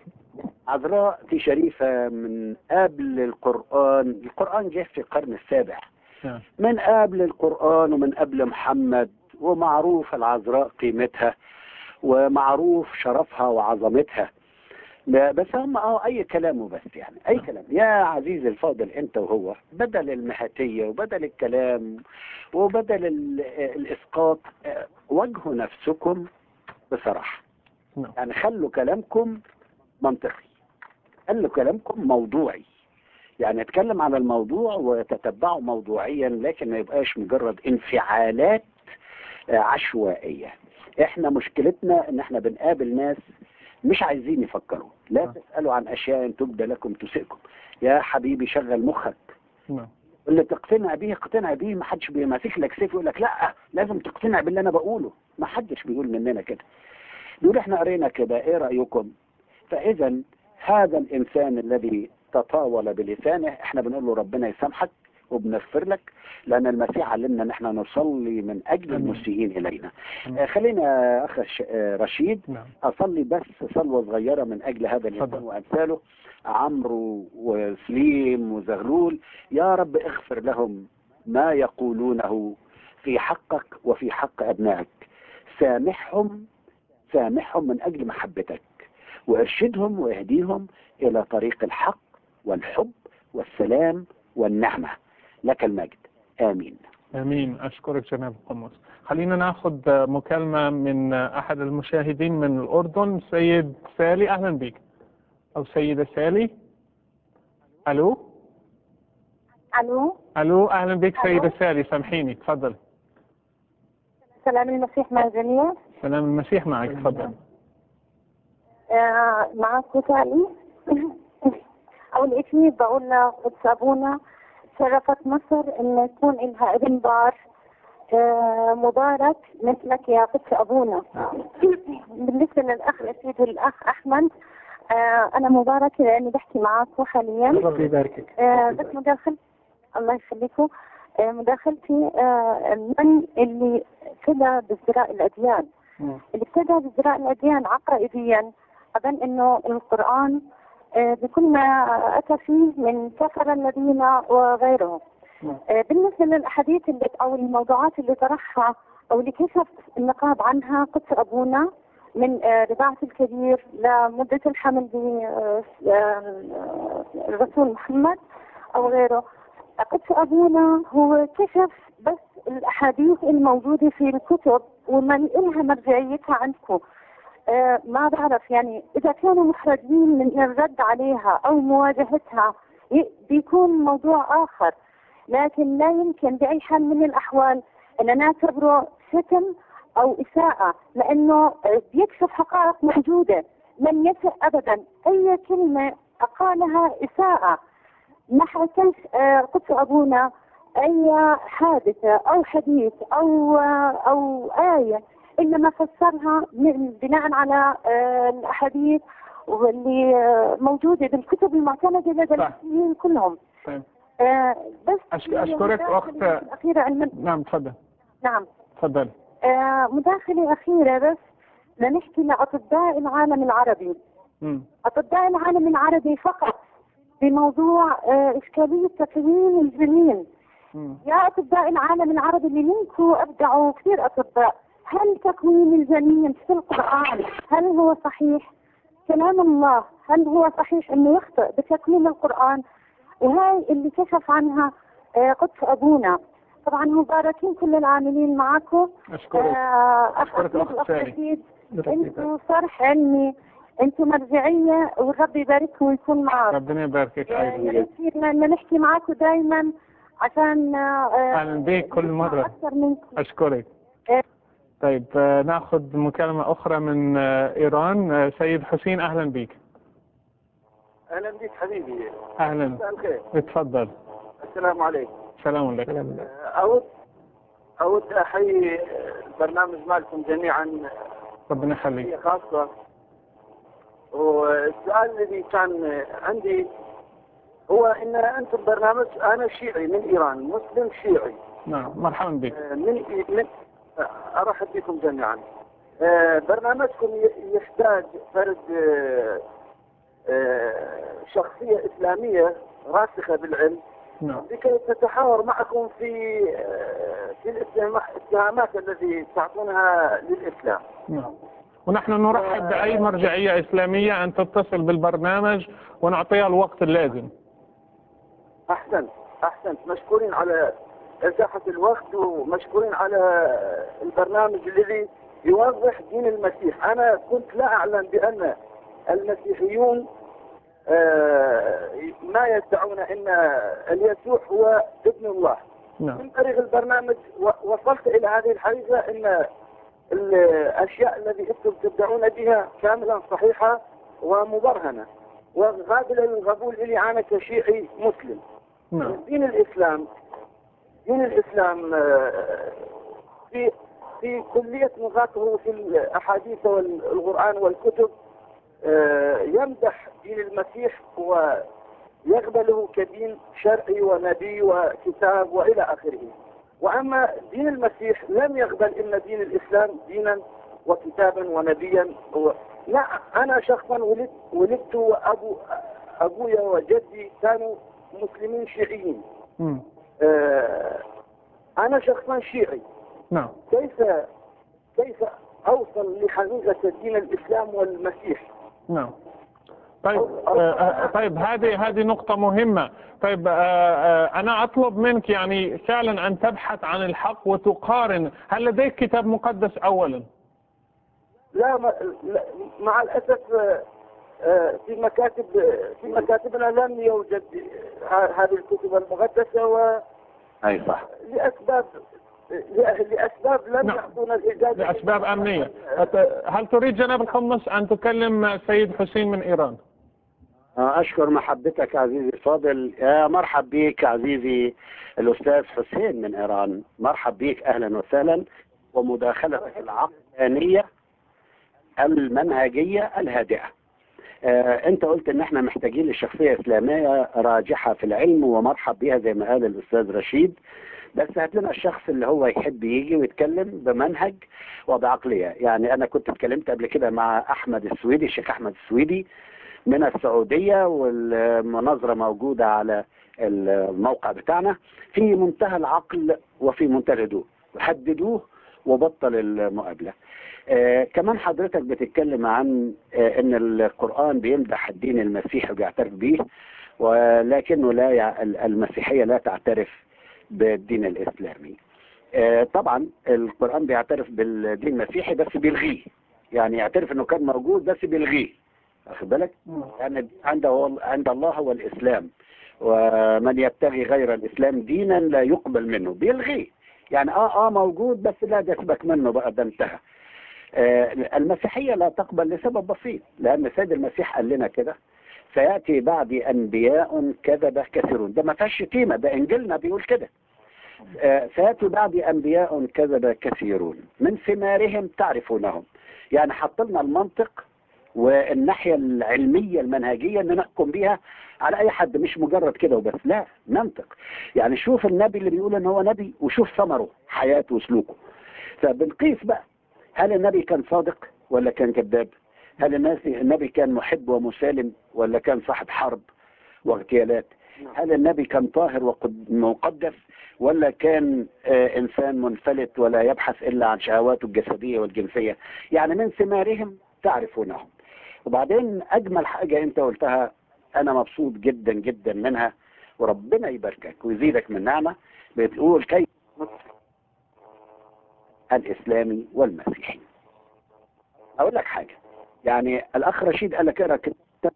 Speaker 3: عذراء دي شريفة من قبل القرآن القرآن جه في القرن السابع
Speaker 1: نعم.
Speaker 3: من قبل القرآن ومن قبل محمد ومعروف العذراء قيمتها ومعروف شرفها وعظمتها لا، بس هم اه اي كلام وبس يعني اي كلام يا عزيزي الفاضل انت وهو بدل المهاتية وبدل الكلام وبدل ال- الاسقاط آه، واجهوا نفسكم بصراحة
Speaker 1: نعم.
Speaker 3: يعني خلوا كلامكم منطقي خلوا كلامكم موضوعي يعني اتكلم على الموضوع وتتبعه موضوعيا لكن ما يبقاش مجرد انفعالات آه، عشوائية احنا مشكلتنا ان احنا بنقابل ناس مش عايزين يفكروا لا
Speaker 1: نعم.
Speaker 3: تسألوا عن اشياء تبدى لكم تسئكم يا حبيبي شغل مخك
Speaker 1: نعم
Speaker 3: اللي تقتنع بيه اقتنع بيه ما حدش بيمسك لك سيف يقول لك لا لازم تقتنع باللي انا بقوله ما حدش بيقول مننا كده يقول احنا قرينا كده ايه رايكم فاذا هذا الانسان الذي تطاول بلسانه احنا بنقول له ربنا يسامحك وبنغفر لك لان المسيح علمنا ان احنا نصلي من اجل
Speaker 1: آمين.
Speaker 3: المسيئين الينا
Speaker 1: آمين.
Speaker 3: آه، خلينا يا اخ ش- آه، رشيد
Speaker 1: نعم
Speaker 3: اصلي بس صلوه صغيره من اجل هذا الانسان
Speaker 1: تفضل.
Speaker 3: وامثاله عمرو وسليم وزغلول يا رب اغفر لهم ما يقولونه في حقك وفي حق ابنائك سامحهم سامحهم من اجل محبتك وارشدهم واهديهم الى طريق الحق والحب والسلام والنعمه لك المجد امين
Speaker 1: امين اشكرك جناب القمص خلينا ناخذ مكالمه من احد المشاهدين من الاردن سيد سالي اهلا بك او سيده سالي الو
Speaker 9: الو
Speaker 1: الو اهلا بك
Speaker 9: ألو.
Speaker 1: سيده سالي سامحيني تفضل
Speaker 9: سلام المسيح مع الجميع
Speaker 1: سلام المسيح معك تفضل
Speaker 9: آه معك سالي اول شيء بقول لقدس ابونا شرفت مصر ان يكون لها ابن بار آه مبارك مثلك يا قدس ابونا بالنسبه للاخ الاسيد والاخ احمد آه انا مباركه لاني بحكي معاكم حاليا
Speaker 2: ربي يباركك
Speaker 9: آه بس مداخل الله يخليكم آه مداخلتي آه من اللي ابتدى بازدراء الاديان
Speaker 2: مم.
Speaker 9: اللي ابتدى بازدراء الاديان عقائديا اظن انه القران آه بكل ما اتى فيه من كفر الذين وغيرهم
Speaker 2: نعم.
Speaker 9: آه بالنسبه للاحاديث اللي او الموضوعات اللي طرحها او اللي كشف النقاب عنها قدس ابونا من آه، رضاعة الكبير لمدة الحمل بالرسول محمد أو غيره قدس أبونا هو كشف بس الأحاديث الموجودة في الكتب ومن إلها مرجعيتها عندكم آه، ما بعرف يعني إذا كانوا محرجين من الرد عليها أو مواجهتها ي- بيكون موضوع آخر لكن لا يمكن بأي حال من الأحوال أن نعتبره شتم أو إساءة لأنه آه، بيكشف حقائق موجودة لم يسأ أبدا أي كلمة قالها إساءة ما حكاش آه، قدس أبونا أي حادثة أو حديث أو آه، أو آية إلا ما فسرها من- بناء على آه، الأحاديث واللي آه، موجودة بالكتب المعتمدة لدى
Speaker 1: صح.
Speaker 9: المسلمين كلهم
Speaker 1: طيب.
Speaker 9: آه، بس
Speaker 1: أشك- أشكرك
Speaker 9: مداخلة
Speaker 1: أخت-
Speaker 9: الأخيرة علما
Speaker 1: نعم تفضل
Speaker 9: نعم
Speaker 1: تفضل
Speaker 9: آه، مداخلة أخيرة بس لنحكي لأطباء العالم العربي
Speaker 1: مم.
Speaker 9: أطباء العالم العربي فقط بموضوع آه، إشكالية تكوين الجنين
Speaker 1: مم.
Speaker 9: يا أطباء العالم العربي اللي منكم أبدعوا كثير أطباء هل تكوين الجنين في القرآن هل هو صحيح؟ كلام الله هل هو صحيح أنه يخطئ بتكوين القرآن؟ وهاي اللي كشف عنها آه، قدس أبونا طبعا مباركين كل العاملين معكم
Speaker 1: اشكرك
Speaker 9: آه،
Speaker 1: أشكرك
Speaker 9: أخ
Speaker 1: أخت
Speaker 9: أخ
Speaker 1: سالي.
Speaker 9: رشيد
Speaker 2: ربي يبارك.
Speaker 9: انتوا صرح علمي انتوا مرجعية والرب يبارككم ويكون معكم
Speaker 1: ربنا يباركك
Speaker 9: آه،
Speaker 1: ايضا
Speaker 9: يا ريت بدنا نحكي معكم دائما عشان آه،
Speaker 1: اهلا بك كل
Speaker 9: نسمع
Speaker 1: مره
Speaker 9: اكثر منكم
Speaker 1: اشكرك
Speaker 9: إيه.
Speaker 1: طيب آه، ناخذ مكالمه اخرى من آه، ايران آه، سيد حسين اهلا بك
Speaker 6: اهلا بك حبيبي
Speaker 1: اهلا
Speaker 6: مساء الخير
Speaker 1: اتفضل
Speaker 6: السلام عليكم
Speaker 1: سلام عليكم
Speaker 2: سلام الله.
Speaker 6: اود
Speaker 11: أود أحيي البرنامج مالكم جميعا
Speaker 1: ربنا يخليك
Speaker 11: هي خاصة والسؤال الذي كان عندي هو ان انتم برنامج انا شيعي من ايران مسلم شيعي
Speaker 1: نعم مرحبا بك
Speaker 11: آه، من من آه، ارحب بكم جميعا آه، برنامجكم ي- يحتاج فرد آه، آه، شخصية إسلامية راسخة بالعلم
Speaker 1: نعم
Speaker 11: لكي تتحاور معكم في آه، في الاتهام- الاتهامات التي تعطونها للإسلام
Speaker 1: نعم ونحن نرحب بأي مرجعية إسلامية أن تتصل بالبرنامج ونعطيها الوقت اللازم
Speaker 11: احسنت احسنت مشكورين على اتاحه الوقت ومشكورين على البرنامج الذي يوضح دين المسيح انا كنت لا اعلم بان المسيحيون آه، ما يدعون ان اليسوع هو ابن الله
Speaker 1: نعم
Speaker 11: من طريق البرنامج و- وصلت الى هذه الحقيقه ان الاشياء التي انتم تدعون بها كاملا صحيحه ومبرهنه وقابله للقبول لي انا كشيعي مسلم
Speaker 1: نعم
Speaker 11: دين الاسلام دين الاسلام آه، في في كليه نقاطه في الاحاديث والقران والكتب آه، يمدح دين المسيح ويقبله كدين شرعي ونبي وكتاب والى اخره واما دين المسيح لم يقبل ان دين الاسلام دينا وكتابا ونبيا و... لا انا شخصا ولدت ولدت وابو ابويا وجدي كانوا مسلمين شيعيين
Speaker 1: مم.
Speaker 11: آه، انا شخصا شيعي
Speaker 1: نعم
Speaker 11: كيف كيف اوصل لحقيقه دين الاسلام والمسيح
Speaker 1: نعم طيب آه، آه، طيب هذه هذه نقطة مهمة طيب آه، آه، أنا أطلب منك يعني فعلا أن تبحث عن الحق وتقارن هل لديك كتاب مقدس أولا
Speaker 11: لا, ما لا مع الاسف آه، آه، في مكاتب في مكاتبنا لم يوجد ه- هذه الكتب المقدسه ولاسباب
Speaker 3: اي صح
Speaker 11: لاسباب لم
Speaker 1: نعم.
Speaker 11: يعطونا الاجازه
Speaker 1: لأسباب أمنية أت- هل تريد جناب القمص أن تكلم سيد حسين من إيران
Speaker 3: أشكر محبتك عزيزي الفاضل يا مرحب بك عزيزي الأستاذ حسين من إيران مرحب بك أهلا وسهلا ومداخلتك العقلانية المنهجية الهادئة آه، أنت قلت إن إحنا محتاجين لشخصية إسلامية راجحة في العلم ومرحب بها زي ما قال الأستاذ رشيد بس هات لنا الشخص اللي هو يحب يجي ويتكلم بمنهج وبعقلية يعني أنا كنت اتكلمت قبل كده مع أحمد السويدي الشيخ أحمد السويدي من السعودية والمناظرة موجودة على الموقع بتاعنا في منتهى العقل وفي منتهى الهدوء حددوه وبطل المقابلة آه كمان حضرتك بتتكلم عن آه ان القرآن بيمدح الدين المسيحي وبيعترف به ولكنه لا يع... المسيحية لا تعترف بالدين الإسلامي آه طبعا القرآن بيعترف بالدين المسيحي بس بيلغيه يعني يعترف انه كان موجود بس بيلغيه واخد بالك يعني عند عند الله هو الاسلام ومن يبتغي غير الاسلام دينا لا يقبل منه بيلغيه يعني اه اه موجود بس لا تسبك منه بقى ده انتهى آه المسيحية لا تقبل لسبب بسيط لأن السيد المسيح قال لنا كده سيأتي بعدي أنبياء كذبة كثيرون ده ما فيهاش شتيمة ده إنجيلنا بيقول كده آه سيأتي بعدي أنبياء كذبة كثيرون من ثمارهم تعرفونهم يعني حط لنا المنطق والناحية العلمية المنهجية ان نحكم بيها على اي حد مش مجرد كده وبس لا منطق يعني شوف النبي اللي بيقول ان هو نبي وشوف ثمره حياته وسلوكه فبنقيس بقى هل النبي كان صادق ولا كان كذاب هل الناس النبي كان محب ومسالم ولا كان صاحب حرب واغتيالات هل النبي كان طاهر ومقدس ولا كان آه انسان منفلت ولا يبحث الا عن شهواته الجسديه والجنسيه يعني من ثمارهم تعرفونهم وبعدين اجمل حاجه انت قلتها انا مبسوط جدا جدا منها وربنا يباركك ويزيدك من نعمه بتقول كيف الاسلامي والمسيحي اقول لك حاجه يعني الاخ رشيد قال لك اقرا كتاب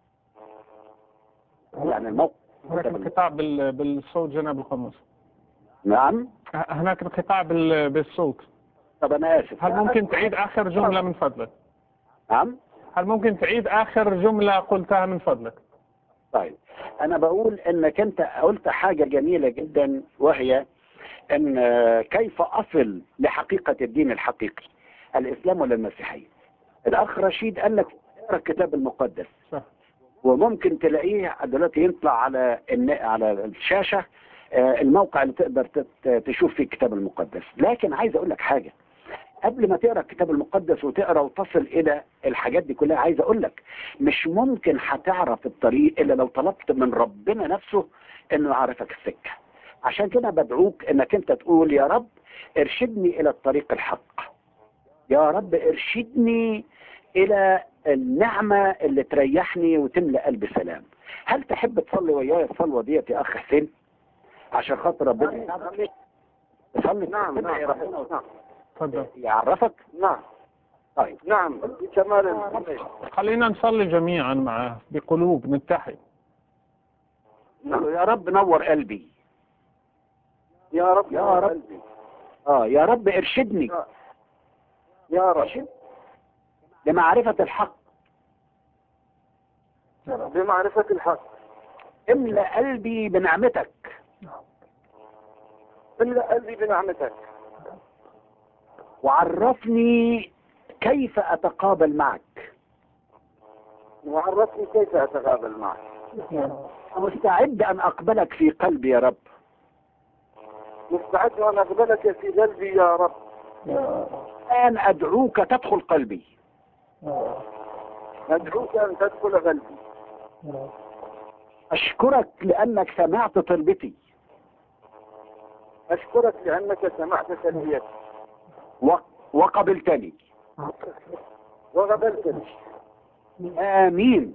Speaker 3: يعني الموقع
Speaker 1: هناك انقطاع بال- بالصوت جناب القمص
Speaker 3: نعم
Speaker 1: هناك انقطاع بال- بالصوت
Speaker 3: طب انا اسف
Speaker 1: هل ممكن تعيد آخر جملة من فضلك
Speaker 3: نعم
Speaker 1: هل ممكن تعيد آخر جملة قلتها من فضلك
Speaker 3: طيب انا بقول انك انت قلت حاجة جميلة جدا وهي ان آه، كيف اصل لحقيقة الدين الحقيقي الاسلام ولا المسيحية الاخ رشيد قال لك اقرا الكتاب المقدس
Speaker 1: صح.
Speaker 3: وممكن تلاقيه دلوقتي يطلع على الن- على الشاشة آه، الموقع اللي تقدر تت- تشوف فيه الكتاب المقدس لكن عايز اقول لك حاجة قبل ما تقرا الكتاب المقدس وتقرا وتصل الى الحاجات دي كلها عايز اقول لك مش ممكن هتعرف الطريق الا لو طلبت من ربنا نفسه انه يعرفك السكه عشان كده بدعوك انك انت تقول يا رب ارشدني الى الطريق الحق يا رب ارشدني الى النعمه اللي تريحني وتملى قلبي سلام هل تحب تصلي وياي الصلوه ديت يا اخ حسين عشان خاطر ربنا يساعدك تصلي
Speaker 11: نعم نعم نعم
Speaker 1: تفضل
Speaker 3: يعرفك
Speaker 11: نعم
Speaker 3: طيب
Speaker 11: نعم بكمال ال-
Speaker 1: خلينا نصلي جميعا معه بقلوب نتحد
Speaker 3: يا رب نور قلبي
Speaker 11: يا رب
Speaker 3: يا رب.
Speaker 11: قلبي.
Speaker 3: اه يا رب ارشدني
Speaker 11: يا رب
Speaker 3: لمعرفة الحق
Speaker 11: بمعرفة الحق
Speaker 3: املأ قلبي بنعمتك
Speaker 11: املأ قلبي بنعمتك
Speaker 3: وعرفني كيف أتقابل معك
Speaker 11: وعرفني كيف أتقابل معك
Speaker 3: مستعد أن أقبلك في قلبي يا رب
Speaker 11: مستعد أن أقبلك في قلبي يا رب
Speaker 3: الآن أدعوك تدخل قلبي
Speaker 11: أدعوك أن تدخل قلبي
Speaker 3: أشكرك لأنك سمعت طلبتي
Speaker 11: أشكرك لأنك سمعت تلبيتي
Speaker 3: و- وقبلتني
Speaker 11: وقبلتني
Speaker 3: آمين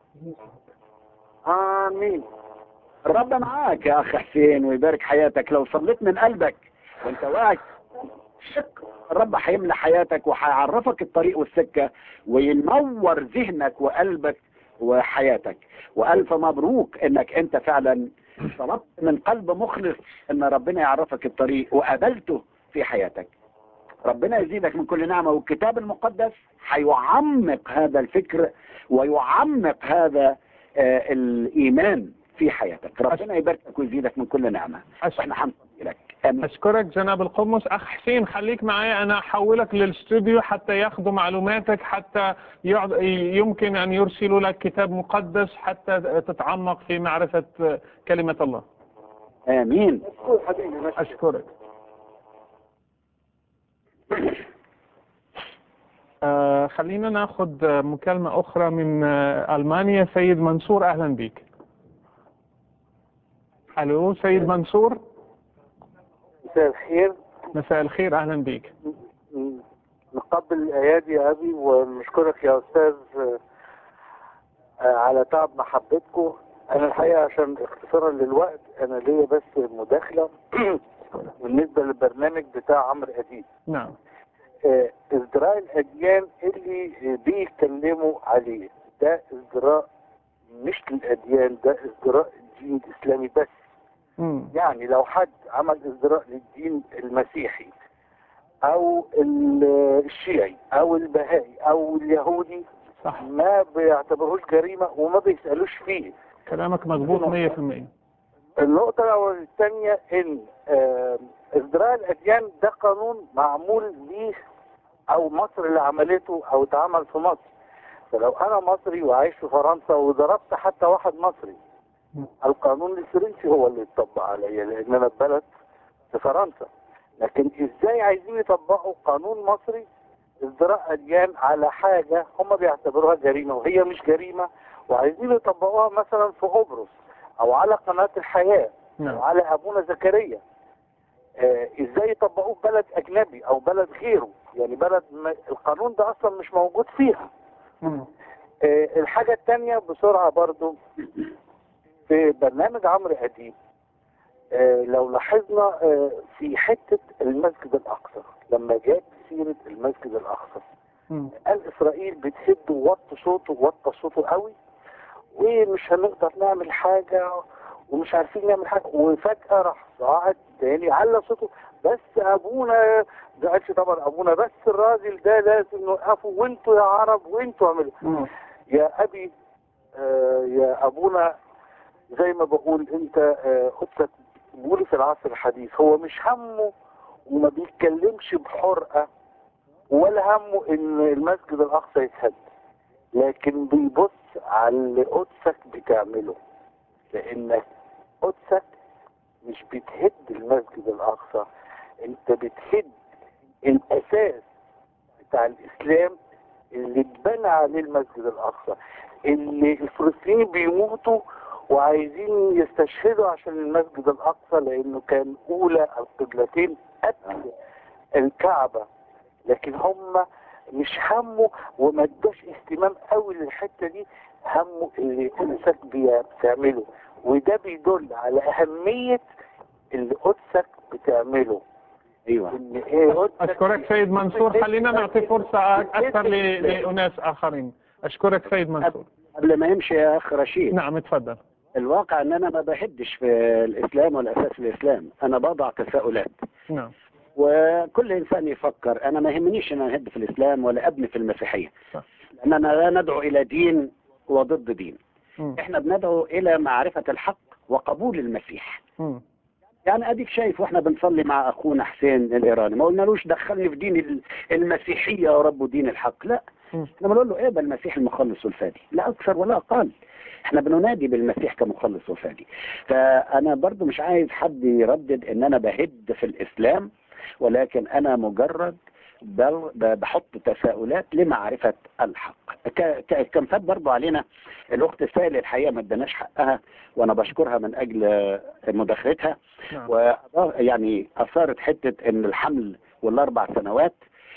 Speaker 11: آمين
Speaker 3: الرب معاك يا أخ حسين ويبارك حياتك لو صليت من قلبك وانت واعي شك الرب هيملى حياتك وهيعرفك الطريق والسكة وينور ذهنك وقلبك وحياتك وألف مبروك انك انت فعلا طلبت من قلب مخلص ان ربنا يعرفك الطريق وقابلته في حياتك ربنا يزيدك من كل نعمة والكتاب المقدس هيعمق هذا الفكر ويعمق هذا آه، الإيمان في حياتك ربنا يباركك ويزيدك من كل نعمة
Speaker 1: أش-
Speaker 3: واحنا هنصلي لك امين
Speaker 1: أشكرك جناب القمص أخ حسين خليك معي أنا أحولك للاستوديو حتى ياخذوا معلوماتك حتى يعض... يمكن أن يرسلوا لك كتاب مقدس حتى تتعمق في معرفة كلمة الله
Speaker 3: امين
Speaker 11: مشكور حبيبي مشكور
Speaker 1: أشكرك آه خلينا ناخذ آه، مكالمة أخرى من آه ألمانيا سيد منصور أهلا بك ألو سيد منصور
Speaker 11: مساء الخير
Speaker 1: مساء الخير أهلا بك
Speaker 11: نقبل الأيادي يا أبي ونشكرك يا أستاذ آه، على تعب محبتكم أنا الحقيقة عشان اختصارا للوقت أنا ليا بس مداخلة بالنسبة للبرنامج بتاع عمرو أديب
Speaker 1: نعم
Speaker 11: آه، ازدراء الأديان اللي آه، بيتكلموا عليه ده ازدراء مش للأديان ده ازدراء الدين الإسلامي بس
Speaker 1: مم.
Speaker 11: يعني لو حد عمل ازدراء للدين المسيحي او ال- الشيعي او البهائي او اليهودي
Speaker 1: صح
Speaker 11: ما بيعتبروش جريمة وما بيسألوش فيه
Speaker 1: كلامك مضبوط 100%
Speaker 11: النقطة الأول- الثانية ان آه، ازدراء الاديان ده قانون معمول ليه او مصر اللي عملته او اتعمل في مصر فلو انا مصري وعايش في فرنسا وضربت حتى واحد مصري القانون الفرنسي هو اللي يطبق عليا لان انا في بلد في فرنسا لكن ازاي عايزين يطبقوا قانون مصري ازدراء اديان على حاجه هم بيعتبروها جريمه وهي مش جريمه وعايزين يطبقوها مثلا في قبرص او على قناه الحياه او
Speaker 1: نعم
Speaker 11: على ابونا زكريا آه ازاي يطبقوه في بلد اجنبي او بلد غيره يعني بلد ما القانون ده اصلا مش موجود فيها
Speaker 1: مم.
Speaker 11: آه، الحاجة التانية بسرعة برضو في برنامج عمرو أديب آه، لو لاحظنا آه، في حتة المسجد الأقصى لما جاب سيرة المسجد الأقصى
Speaker 1: مم.
Speaker 11: قال إسرائيل بتهد ووطي صوته ووطى صوته قوي ومش هنقدر نعمل حاجة ومش عارفين نعمل حاجة وفجأة راح صاعد تاني على صوته بس أبونا ده قالش طبعا أبونا بس الراجل ده لازم نوقفه وانتوا يا عرب وانتوا اعملوا
Speaker 1: مم.
Speaker 11: يا ابي آه يا ابونا زي ما بقول انت آه قدسك بولس العصر الحديث هو مش همه وما بيتكلمش بحرقة ولا همه ان المسجد الاقصى يتهد لكن بيبص على اللي قدسك بتعمله لان قدسك مش بتهد المسجد الاقصى انت بتهد الاساس بتاع الاسلام اللي اتبنى عليه المسجد الاقصى اللي الفلسطينيين بيموتوا وعايزين يستشهدوا عشان المسجد الاقصى لانه كان اولى القبلتين قبل الكعبه لكن هم مش همه وما اداش اهتمام قوي للحته دي همه اللي قدسك بي- بتعمله وده بيدل على اهميه اللي قدسك بتعمله
Speaker 3: ايوه
Speaker 11: ان ايه قدسك
Speaker 1: أشكرك سيد منصور خلينا نعطي فرصة أكثر ل- لأناس آخرين أشكرك سيد منصور
Speaker 3: قبل ما يمشي يا اخ رشيد
Speaker 1: نعم اتفضل
Speaker 3: الواقع ان انا ما بهدش في الاسلام ولا اساس الاسلام انا بضع تساؤلات
Speaker 1: نعم
Speaker 3: وكل انسان يفكر انا ما يهمنيش ان انا اهد في الاسلام ولا ابني في المسيحيه
Speaker 1: صح.
Speaker 3: لاننا لا ندعو الى دين وضد دين
Speaker 1: مم.
Speaker 3: احنا بندعو الى معرفه الحق وقبول المسيح
Speaker 1: مم.
Speaker 3: يعني اديك شايف واحنا بنصلي مع اخونا حسين الايراني ما قلنالوش دخلني في دين ال- المسيحيه يا رب ودين الحق لا
Speaker 1: مم.
Speaker 3: احنا بنقول له اقبل المسيح المخلص والفادي لا اكثر ولا اقل احنا بننادي بالمسيح كمخلص وفادي فانا برضو مش عايز حد يردد ان انا بهد في الاسلام ولكن انا مجرد بل ب- بحط تساؤلات لمعرفة الحق ك- ك- كان فات برضو علينا الأخت سائل الحقيقة ما اداناش حقها وأنا بشكرها من أجل مداخلتها
Speaker 1: نعم.
Speaker 3: وأضاف- يعني أثارت حتة إن الحمل والأربع سنوات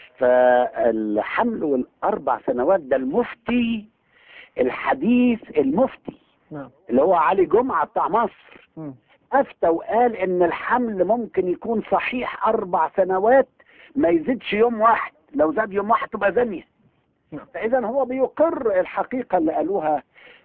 Speaker 3: فالحمل والأربع سنوات ده المفتي الحديث المفتي
Speaker 1: نعم
Speaker 3: اللي هو علي جمعة بتاع مصر
Speaker 1: مم.
Speaker 3: أفتى وقال إن الحمل ممكن يكون صحيح أربع سنوات ما يزيدش يوم واحد لو زاد يوم واحد تبقى زانية
Speaker 1: نعم.
Speaker 3: فإذا هو بيقر الحقيقة اللي قالوها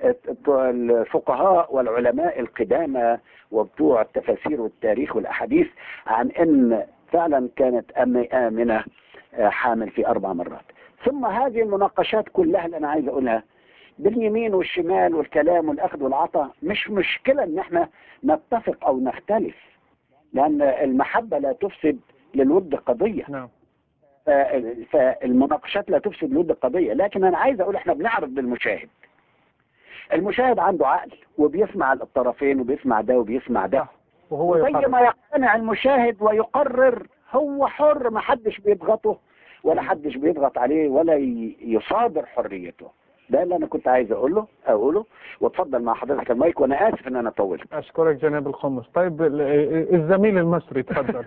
Speaker 3: الفقهاء والعلماء القدامى وبتوع التفاسير والتاريخ والأحاديث عن إن فعلا كانت أم- آمنة آه، حامل في أربع مرات ثم هذه المناقشات كلها اللي أنا عايز أقولها باليمين والشمال والكلام والأخذ والعطاء مش مشكلة إن إحنا نتفق أو نختلف لأن المحبة لا تفسد للود قضية
Speaker 1: نعم
Speaker 3: ف- فالمناقشات لا تفسد لود قضية لكن أنا عايز أقول إحنا بنعرض للمشاهد المشاهد عنده عقل وبيسمع الطرفين وبيسمع ده وبيسمع ده
Speaker 1: صح. وهو
Speaker 3: زي
Speaker 1: يقرر
Speaker 3: ما يقتنع المشاهد ويقرر هو حر ما حدش بيضغطه ولا حدش بيضغط عليه ولا ي- يصادر حريته ده اللي انا كنت عايز اقوله اقوله واتفضل مع حضرتك المايك وانا اسف ان انا طولت
Speaker 1: أشكرك جناب الخمس طيب ال- الزميل المصري تفضل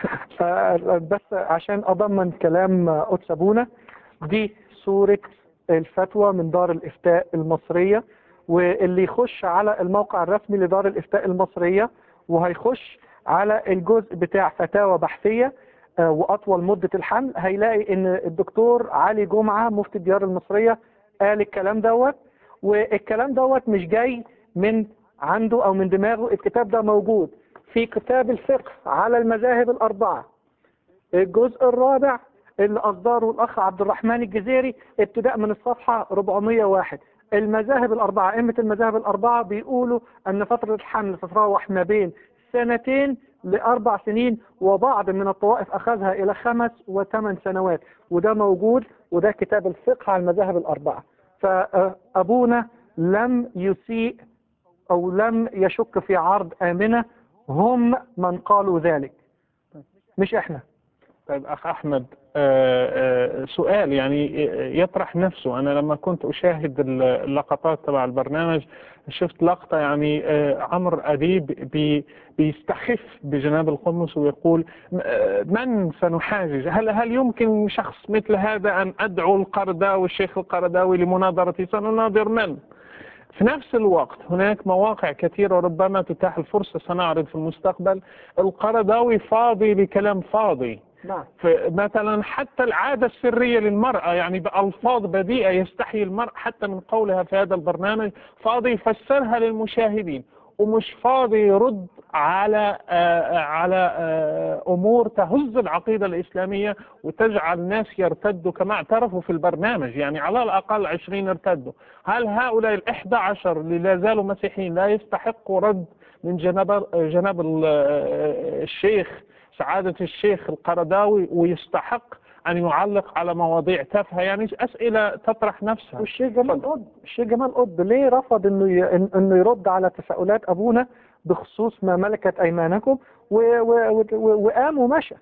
Speaker 2: بس عشان أضمن كلام قدس أبونا دي صورة الفتوى من دار الإفتاء المصرية واللي يخش على الموقع الرسمي لدار الإفتاء المصرية وهيخش على الجزء بتاع فتاوى بحثية آه، وأطول مدة الحمل هيلاقي إن الدكتور علي جمعة مفتي الديار المصرية قال الكلام دوت والكلام دوت مش جاي من عنده أو من دماغه الكتاب ده موجود في كتاب الفقه على المذاهب الأربعة الجزء الرابع اللي أصدره الأخ عبد الرحمن الجزيري ابتداء من الصفحة 401 المذاهب الأربعة أئمة المذاهب الأربعة بيقولوا أن فترة الحمل تتراوح ما بين سنتين لأربع سنين وبعض من الطوائف أخذها إلى خمس وثمان سنوات وده موجود وده كتاب الفقه على المذاهب الأربعة فأبونا لم يسيء أو لم يشك في عرض آمنة هم من قالوا ذلك مش إحنا
Speaker 1: طيب أخ أحمد آه، آه، سؤال يعني يطرح نفسه أنا لما كنت أشاهد اللقطات تبع البرنامج شفت لقطة يعني آه، عمرو أديب بي بيستخف بجناب القمص ويقول آه، من سنحاجج هل هل يمكن شخص مثل هذا أن أدعو القرداوي الشيخ القرداوي لمناظرتي سنناظر من في نفس الوقت هناك مواقع كثيرة ربما تتاح الفرصة سنعرض في المستقبل القرداوي فاضي لكلام فاضي
Speaker 2: نعم
Speaker 1: مثلا حتى العادة السرية للمرأة يعني بألفاظ بديئة يستحي المرء حتى من قولها في هذا البرنامج فاضي يفسرها للمشاهدين ومش فاضي يرد على آه على آه أمور تهز العقيدة الإسلامية وتجعل الناس يرتدوا كما اعترفوا في البرنامج يعني على الأقل عشرين ارتدوا هل هؤلاء الإحدى عشر اللي لا زالوا مسيحيين لا يستحقوا رد من جناب جناب ال- الشيخ سعادة الشيخ القرداوي ويستحق أن يعلق على مواضيع تافهة يعني أسئلة تطرح نفسها
Speaker 2: والشيخ جمال قطب الشيخ جمال قطب ليه رفض انه ي... إن- انه يرد على تساؤلات ابونا بخصوص ما ملكت ايمانكم و... و... و... و... وقام ومشى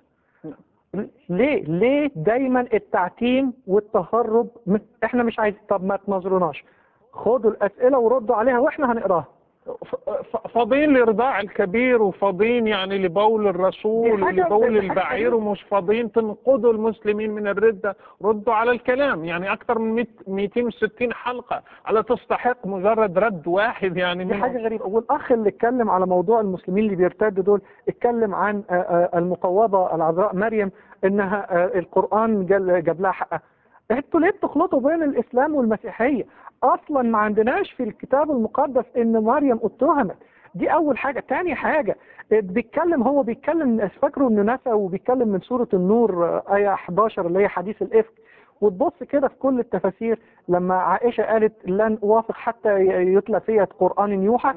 Speaker 2: ليه ليه دايما التعتيم والتهرب م- احنا مش عايزين طب ما تنظروناش خدوا الاسئله وردوا عليها واحنا هنقراها
Speaker 1: ف- ف- فاضيين لرضاع الكبير وفاضيين يعني لبول الرسول
Speaker 2: دي حاجة-
Speaker 1: ولبول
Speaker 2: دي حاجة
Speaker 1: البعير ومش فاضيين تنقذوا المسلمين من الردة ردوا على الكلام يعني أكثر من 100 260 حلقة على تستحق مجرد رد واحد يعني
Speaker 2: دي
Speaker 1: من
Speaker 2: حاجة غريبة والأخ اللي اتكلم على موضوع المسلمين اللي بيرتدوا دول اتكلم عن آه، آه، المقوضة العذراء مريم إنها آه، القرآن جال- جاب لها حقها انتوا ليه بتخلطوا بين الإسلام والمسيحية أصلا ما عندناش في الكتاب المقدس إن مريم اتهمت دي أول حاجة تاني حاجة آه، بيتكلم هو بيتكلم فاكره إنه نسى وبيتكلم من سورة النور آه، آية 11 اللي هي حديث الإفك وتبص كده في كل التفاسير لما عائشة قالت لن أوافق حتى ي- يتلى فيها قرآن يوحى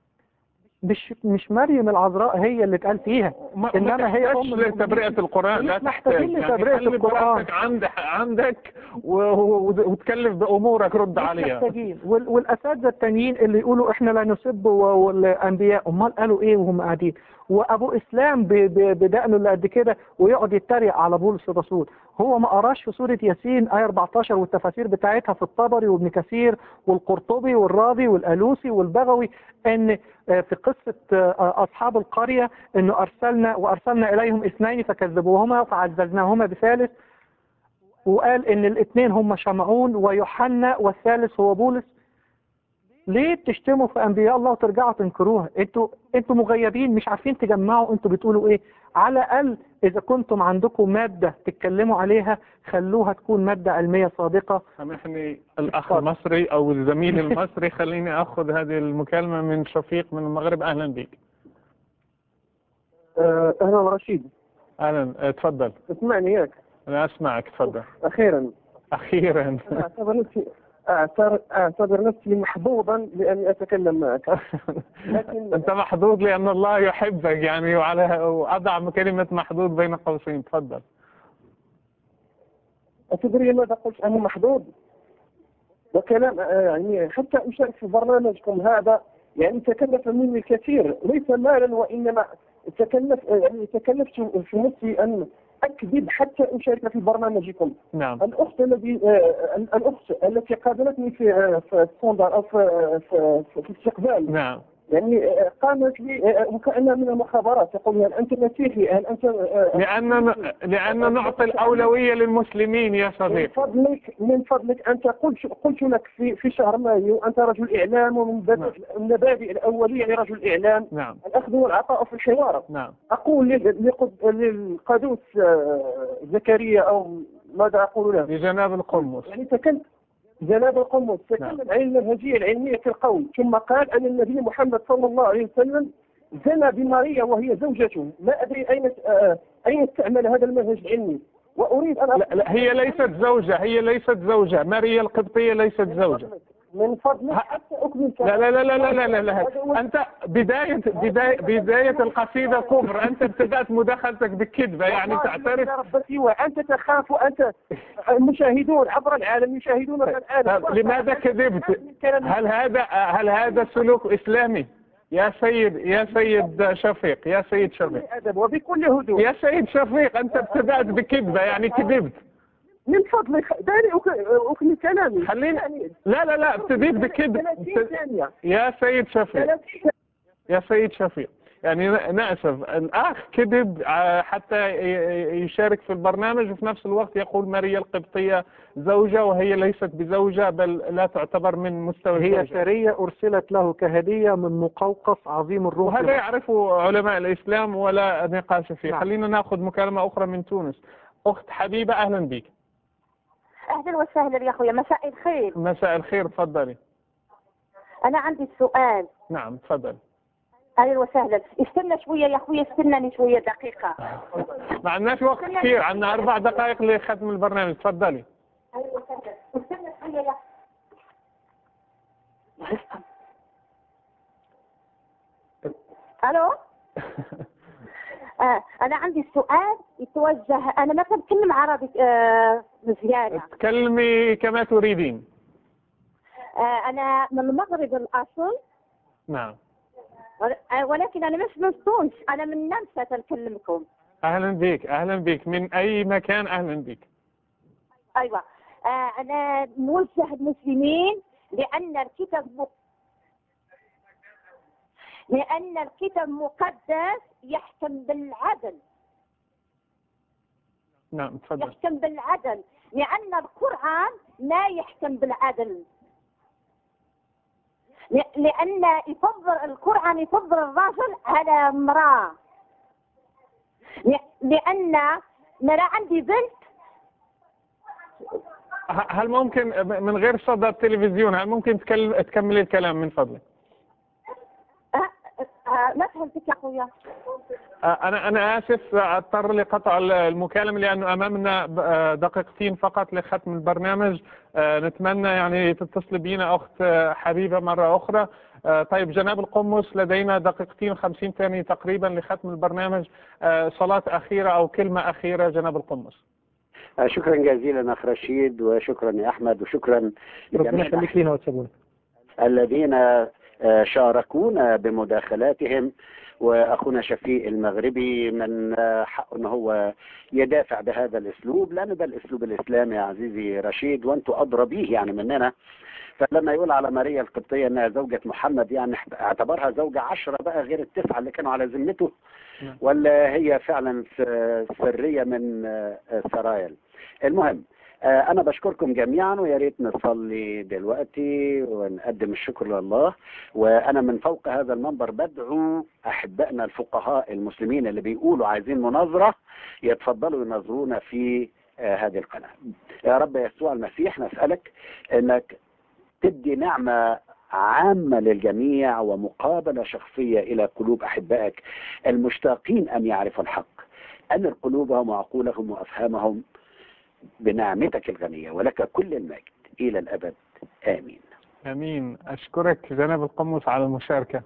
Speaker 2: مش مش مريم العذراء هي اللي اتقال فيها
Speaker 1: ما
Speaker 2: إنما
Speaker 1: ما
Speaker 2: هي
Speaker 1: تحتاجش
Speaker 2: أم
Speaker 1: لتبرئة القرآن لا
Speaker 2: مش محتاجين
Speaker 1: تحتاج.
Speaker 2: لتبرئة
Speaker 1: خلي
Speaker 2: القرآن.
Speaker 1: براحتك عندك عندك و- و- وتكلف بأمورك رد
Speaker 2: مش
Speaker 1: عليها
Speaker 2: محتاجين وال- والاساتذه التانيين اللي يقولوا احنا لا نسب و- والانبياء امال قالوا ايه وهم قاعدين وابو اسلام ب- ب- بدقنه اللي قد كده ويقعد يتريق على بولس الرسول هو ما قراش في سوره ياسين ايه 14 والتفاسير بتاعتها في الطبري وابن كثير والقرطبي والرازي والالوسي والبغوي ان آه، في قصه آه، اصحاب القريه انه ارسلنا وارسلنا اليهم اثنين فكذبوهما فعززناهما بثالث وقال ان الاثنين هم شمعون ويوحنا والثالث هو بولس ليه بتشتموا في انبياء الله وترجعوا تنكروها انتوا انتوا مغيبين مش عارفين تجمعوا انتوا بتقولوا ايه على الاقل اذا كنتم عندكم ماده تتكلموا عليها خلوها تكون ماده علميه صادقه
Speaker 1: سامحني الأخ المصري أو الزميل المصري خليني أخذ هذه المكالمة من شفيق من المغرب أهلا بك
Speaker 11: اهلا رشيد
Speaker 1: أهلا آه، تفضل
Speaker 11: اسمعني اياك
Speaker 1: أنا أسمعك تفضل
Speaker 11: اخيرا
Speaker 1: أخيرا
Speaker 11: أنا اعتبر نفسي أعتبر, اعتبر نفسي محظوظا لاني اتكلم معك لكن
Speaker 1: أنت محظوظ لأن الله يحبك يعني وعلى وأضع كلمة محظوظ بين قوسين تفضل
Speaker 11: أتدري ماذا قلت أنا محظوظ وكلام آه، يعني حتى أشارك في برنامجكم هذا يعني تكلف مني الكثير ليس مالا وإنما تكلف آه، يعني تكلفت في نفسي أن أكذب حتى أشارك في برنامجكم
Speaker 1: نعم
Speaker 11: الأخت الذي آه، الأخت التي قابلتني في آه، في السوندر أو في في, في, في الاستقبال
Speaker 1: نعم
Speaker 11: يعني آه، قامت لي آه، وكأنها من المخابرات تقول هل أنت مسيحي هل أنت آه،
Speaker 1: لأن لأن نعطي الأولوية للمسلمين يا
Speaker 11: من
Speaker 1: صديقي
Speaker 11: فضلك من فضلك انت قلت قلت لك في في شهر مايو انت رجل اعلام ومن باب المبادئ الاوليه لرجل اعلام
Speaker 1: نعم
Speaker 11: الاخذ والعطاء في الحوار
Speaker 1: نعم
Speaker 11: اقول لل- لقد- للقدوس آه، زكريا او ماذا اقول له
Speaker 1: لجناب القمص
Speaker 11: يعني تكلم جناب القمص تكلم عن المنهجيه العلميه في القول ثم قال ان النبي محمد صلى الله عليه وسلم زنى بماريا وهي زوجته لا ادري اين آه، اين استعمل هذا المنهج العلمي واريد ان
Speaker 1: لا, لا هي ليست زوجة هي ليست زوجة ماريا القبطية ليست زوجة
Speaker 11: من فضلك حتى اكمل
Speaker 1: لا لا لا لا لا لا, لا, لا. أنت بداية بداية بداية القصيدة كفر أنت ابتدأت مداخلتك بكذبة يعني تعترف
Speaker 11: ربتي وانت تخاف وانت المشاهدون عبر العالم يشاهدونك الان
Speaker 1: طب لماذا كذبت؟ هل هذا هل هذا سلوك إسلامي؟ يا سيد يا سيد شفيق يا سيد شفيق
Speaker 11: ادب وبكل هدوء
Speaker 1: يا سيد شفيق أنت ابتدأت بكذبة يعني كذبت
Speaker 11: من فضلك دعني أك- اكمل كلامي
Speaker 1: خلينا لا لا لا ابتديت بكذب
Speaker 11: 30 ثانيه
Speaker 1: يا سيد شفيق
Speaker 11: 30
Speaker 1: يا سيد شفيق يعني نأسف الأخ كذب ع- حتى ي- يشارك في البرنامج وفي نفس الوقت يقول ماريا القبطية زوجة وهي ليست بزوجة بل لا تعتبر من مستوى
Speaker 2: هي
Speaker 1: الزوجة
Speaker 2: سريه ارسلت له كهديه من مقوقس عظيم الروح
Speaker 1: وهذا يعرفه علماء الإسلام ولا نقاش فيه
Speaker 2: نعم.
Speaker 1: خلينا نأخذ مكالمة أخرى من تونس أخت حبيبة أهلا بك
Speaker 12: اهلا وسهلا يا اخويا مساء الخير
Speaker 1: مساء الخير تفضلي
Speaker 12: انا عندي سؤال
Speaker 1: نعم تفضل
Speaker 12: اهلا وسهلا استنى شويه يا اخويا استناني شويه دقيقه
Speaker 1: ما عندناش وقت كثير عندنا أربع دقائق لختم البرنامج تفضلي
Speaker 12: اهلا وسهلا استنى شويه يا الو آه انا عندي سؤال يتوجه انا ما بتكلم عربي آه مزيانه
Speaker 1: تكلمي كما تريدين
Speaker 12: آه انا من المغرب الاصل
Speaker 1: نعم
Speaker 12: آه، ولكن انا مش من تونس انا من نمسا تكلمكم
Speaker 1: أهلا بك أهلا بك من أي مكان أهلا بك
Speaker 12: ايوه آه انا موجه المسلمين لان الكتاب م... لان الكتاب المقدس يحكم بالعدل
Speaker 1: نعم تفضل
Speaker 12: يحكم بالعدل لان القران ما يحكم بالعدل ل- لان يفضل القران يفضل الرجل على امراه ل- لان مرة عندي بنت
Speaker 1: ه- هل ممكن من غير صدى التلفزيون هل ممكن تكلم تكملي الكلام من فضلك
Speaker 12: آه، آه، ما فهمتك يا اخويا
Speaker 1: أنا أنا آسف أضطر لقطع المكالمة لأنه أمامنا ب- آه، دقيقتين فقط لختم البرنامج آه، نتمنى يعني تتصل بينا أخت آه، حبيبة مرة أخرى آه، طيب جناب القمص لدينا دقيقتين خمسين ثانية تقريبا لختم البرنامج آه، صلاة أخيرة أو كلمة أخيرة جناب القمص
Speaker 3: آه، شكرا جزيلا اخ رشيد وشكرا يا احمد وشكرا
Speaker 2: ربنا
Speaker 3: لجميع
Speaker 2: يخليك لينا وتسابونا
Speaker 3: الذين آه، شاركونا بمداخلاتهم واخونا شفيق المغربي من آه، حقه ان هو يدافع بهذا الاسلوب لان ده الاسلوب الاسلامي يا عزيزي رشيد وانتم ادرى به يعني مننا فلما يقول على ماريا القبطيه انها زوجة محمد يعني اعتبرها زوجة عشرة بقى غير التسعة اللي كانوا على ذمته
Speaker 1: نعم.
Speaker 3: ولا هي فعلا س- سرية من آه، سرايا المهم آه، أنا بشكركم جميعا ويا ريت نصلي دلوقتي ونقدم الشكر لله وأنا من فوق هذا المنبر بدعو أحبائنا الفقهاء المسلمين اللي بيقولوا عايزين مناظرة يتفضلوا يناظرونا في آه، هذه القناة يا رب يسوع المسيح نسألك أنك تدي نعمة عامة للجميع ومقابلة شخصية إلى قلوب أحبائك المشتاقين أن يعرفوا الحق أنر قلوبهم وعقولهم وأفهامهم بنعمتك الغنية ولك كل المجد إلى الأبد آمين
Speaker 1: آمين أشكرك جناب القمص على المشاركة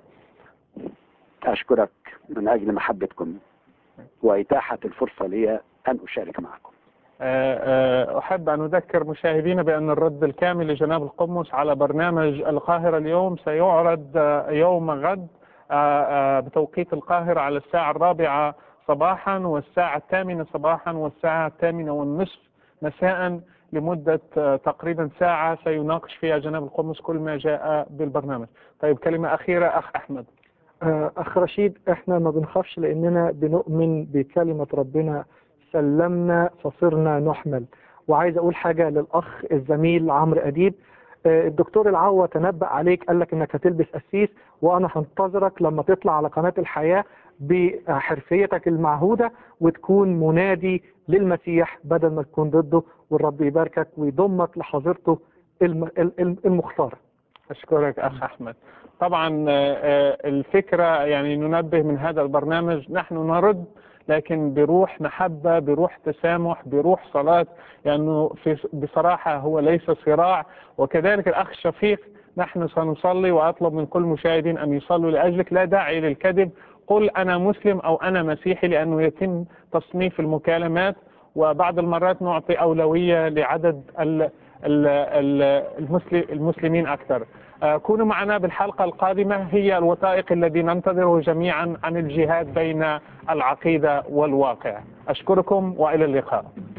Speaker 3: أشكرك من أجل محبتكم وإتاحة الفرصة لي أن أشارك معكم
Speaker 1: آه، آه، أحب أن أذكر مشاهدينا بأن الرد الكامل لجناب القمص على برنامج القاهرة اليوم سيعرض آه، يوم غد آه، آه، بتوقيت القاهرة على الساعة الرابعة صباحا والساعة الثامنة صباحا والساعة الثامنة والنصف مساء لمدة آه، تقريبا ساعة سيناقش فيها جناب القمص كل ما جاء بالبرنامج طيب كلمة أخيرة أخ أحمد
Speaker 2: آه، أخ رشيد إحنا ما بنخافش لأننا بنؤمن بكلمة ربنا سلمنا فصرنا نحمل وعايز أقول حاجة للأخ الزميل عمرو أديب آه، الدكتور العوة تنبأ عليك قال لك إنك هتلبس قسيس وأنا هنتظرك لما تطلع على قناة الحياة بحرفيتك المعهودة وتكون منادي للمسيح بدل ما تكون ضده والرب يباركك ويضمك لحظيرته الم- الم- المختارة
Speaker 1: أشكرك أخ أحمد طبعا آه، آه، الفكرة يعني ننبه من هذا البرنامج نحن نرد لكن بروح محبة بروح تسامح بروح صلاة لأنه في بصراحة هو ليس صراع وكذلك الأخ شفيق نحن سنصلي وأطلب من كل مشاهدين أن يصلوا لأجلك لا داعي للكذب قل أنا مسلم أو أنا مسيحي لأنه يتم تصنيف المكالمات وبعض المرات نعطي أولوية لعدد ال ال- ال- المسلم المسلمين أكثر آه، كونوا معنا بالحلقة القادمة هي الوثائق الذي ننتظره جميعا عن الجهاد بين العقيدة والواقع أشكركم وإلى اللقاء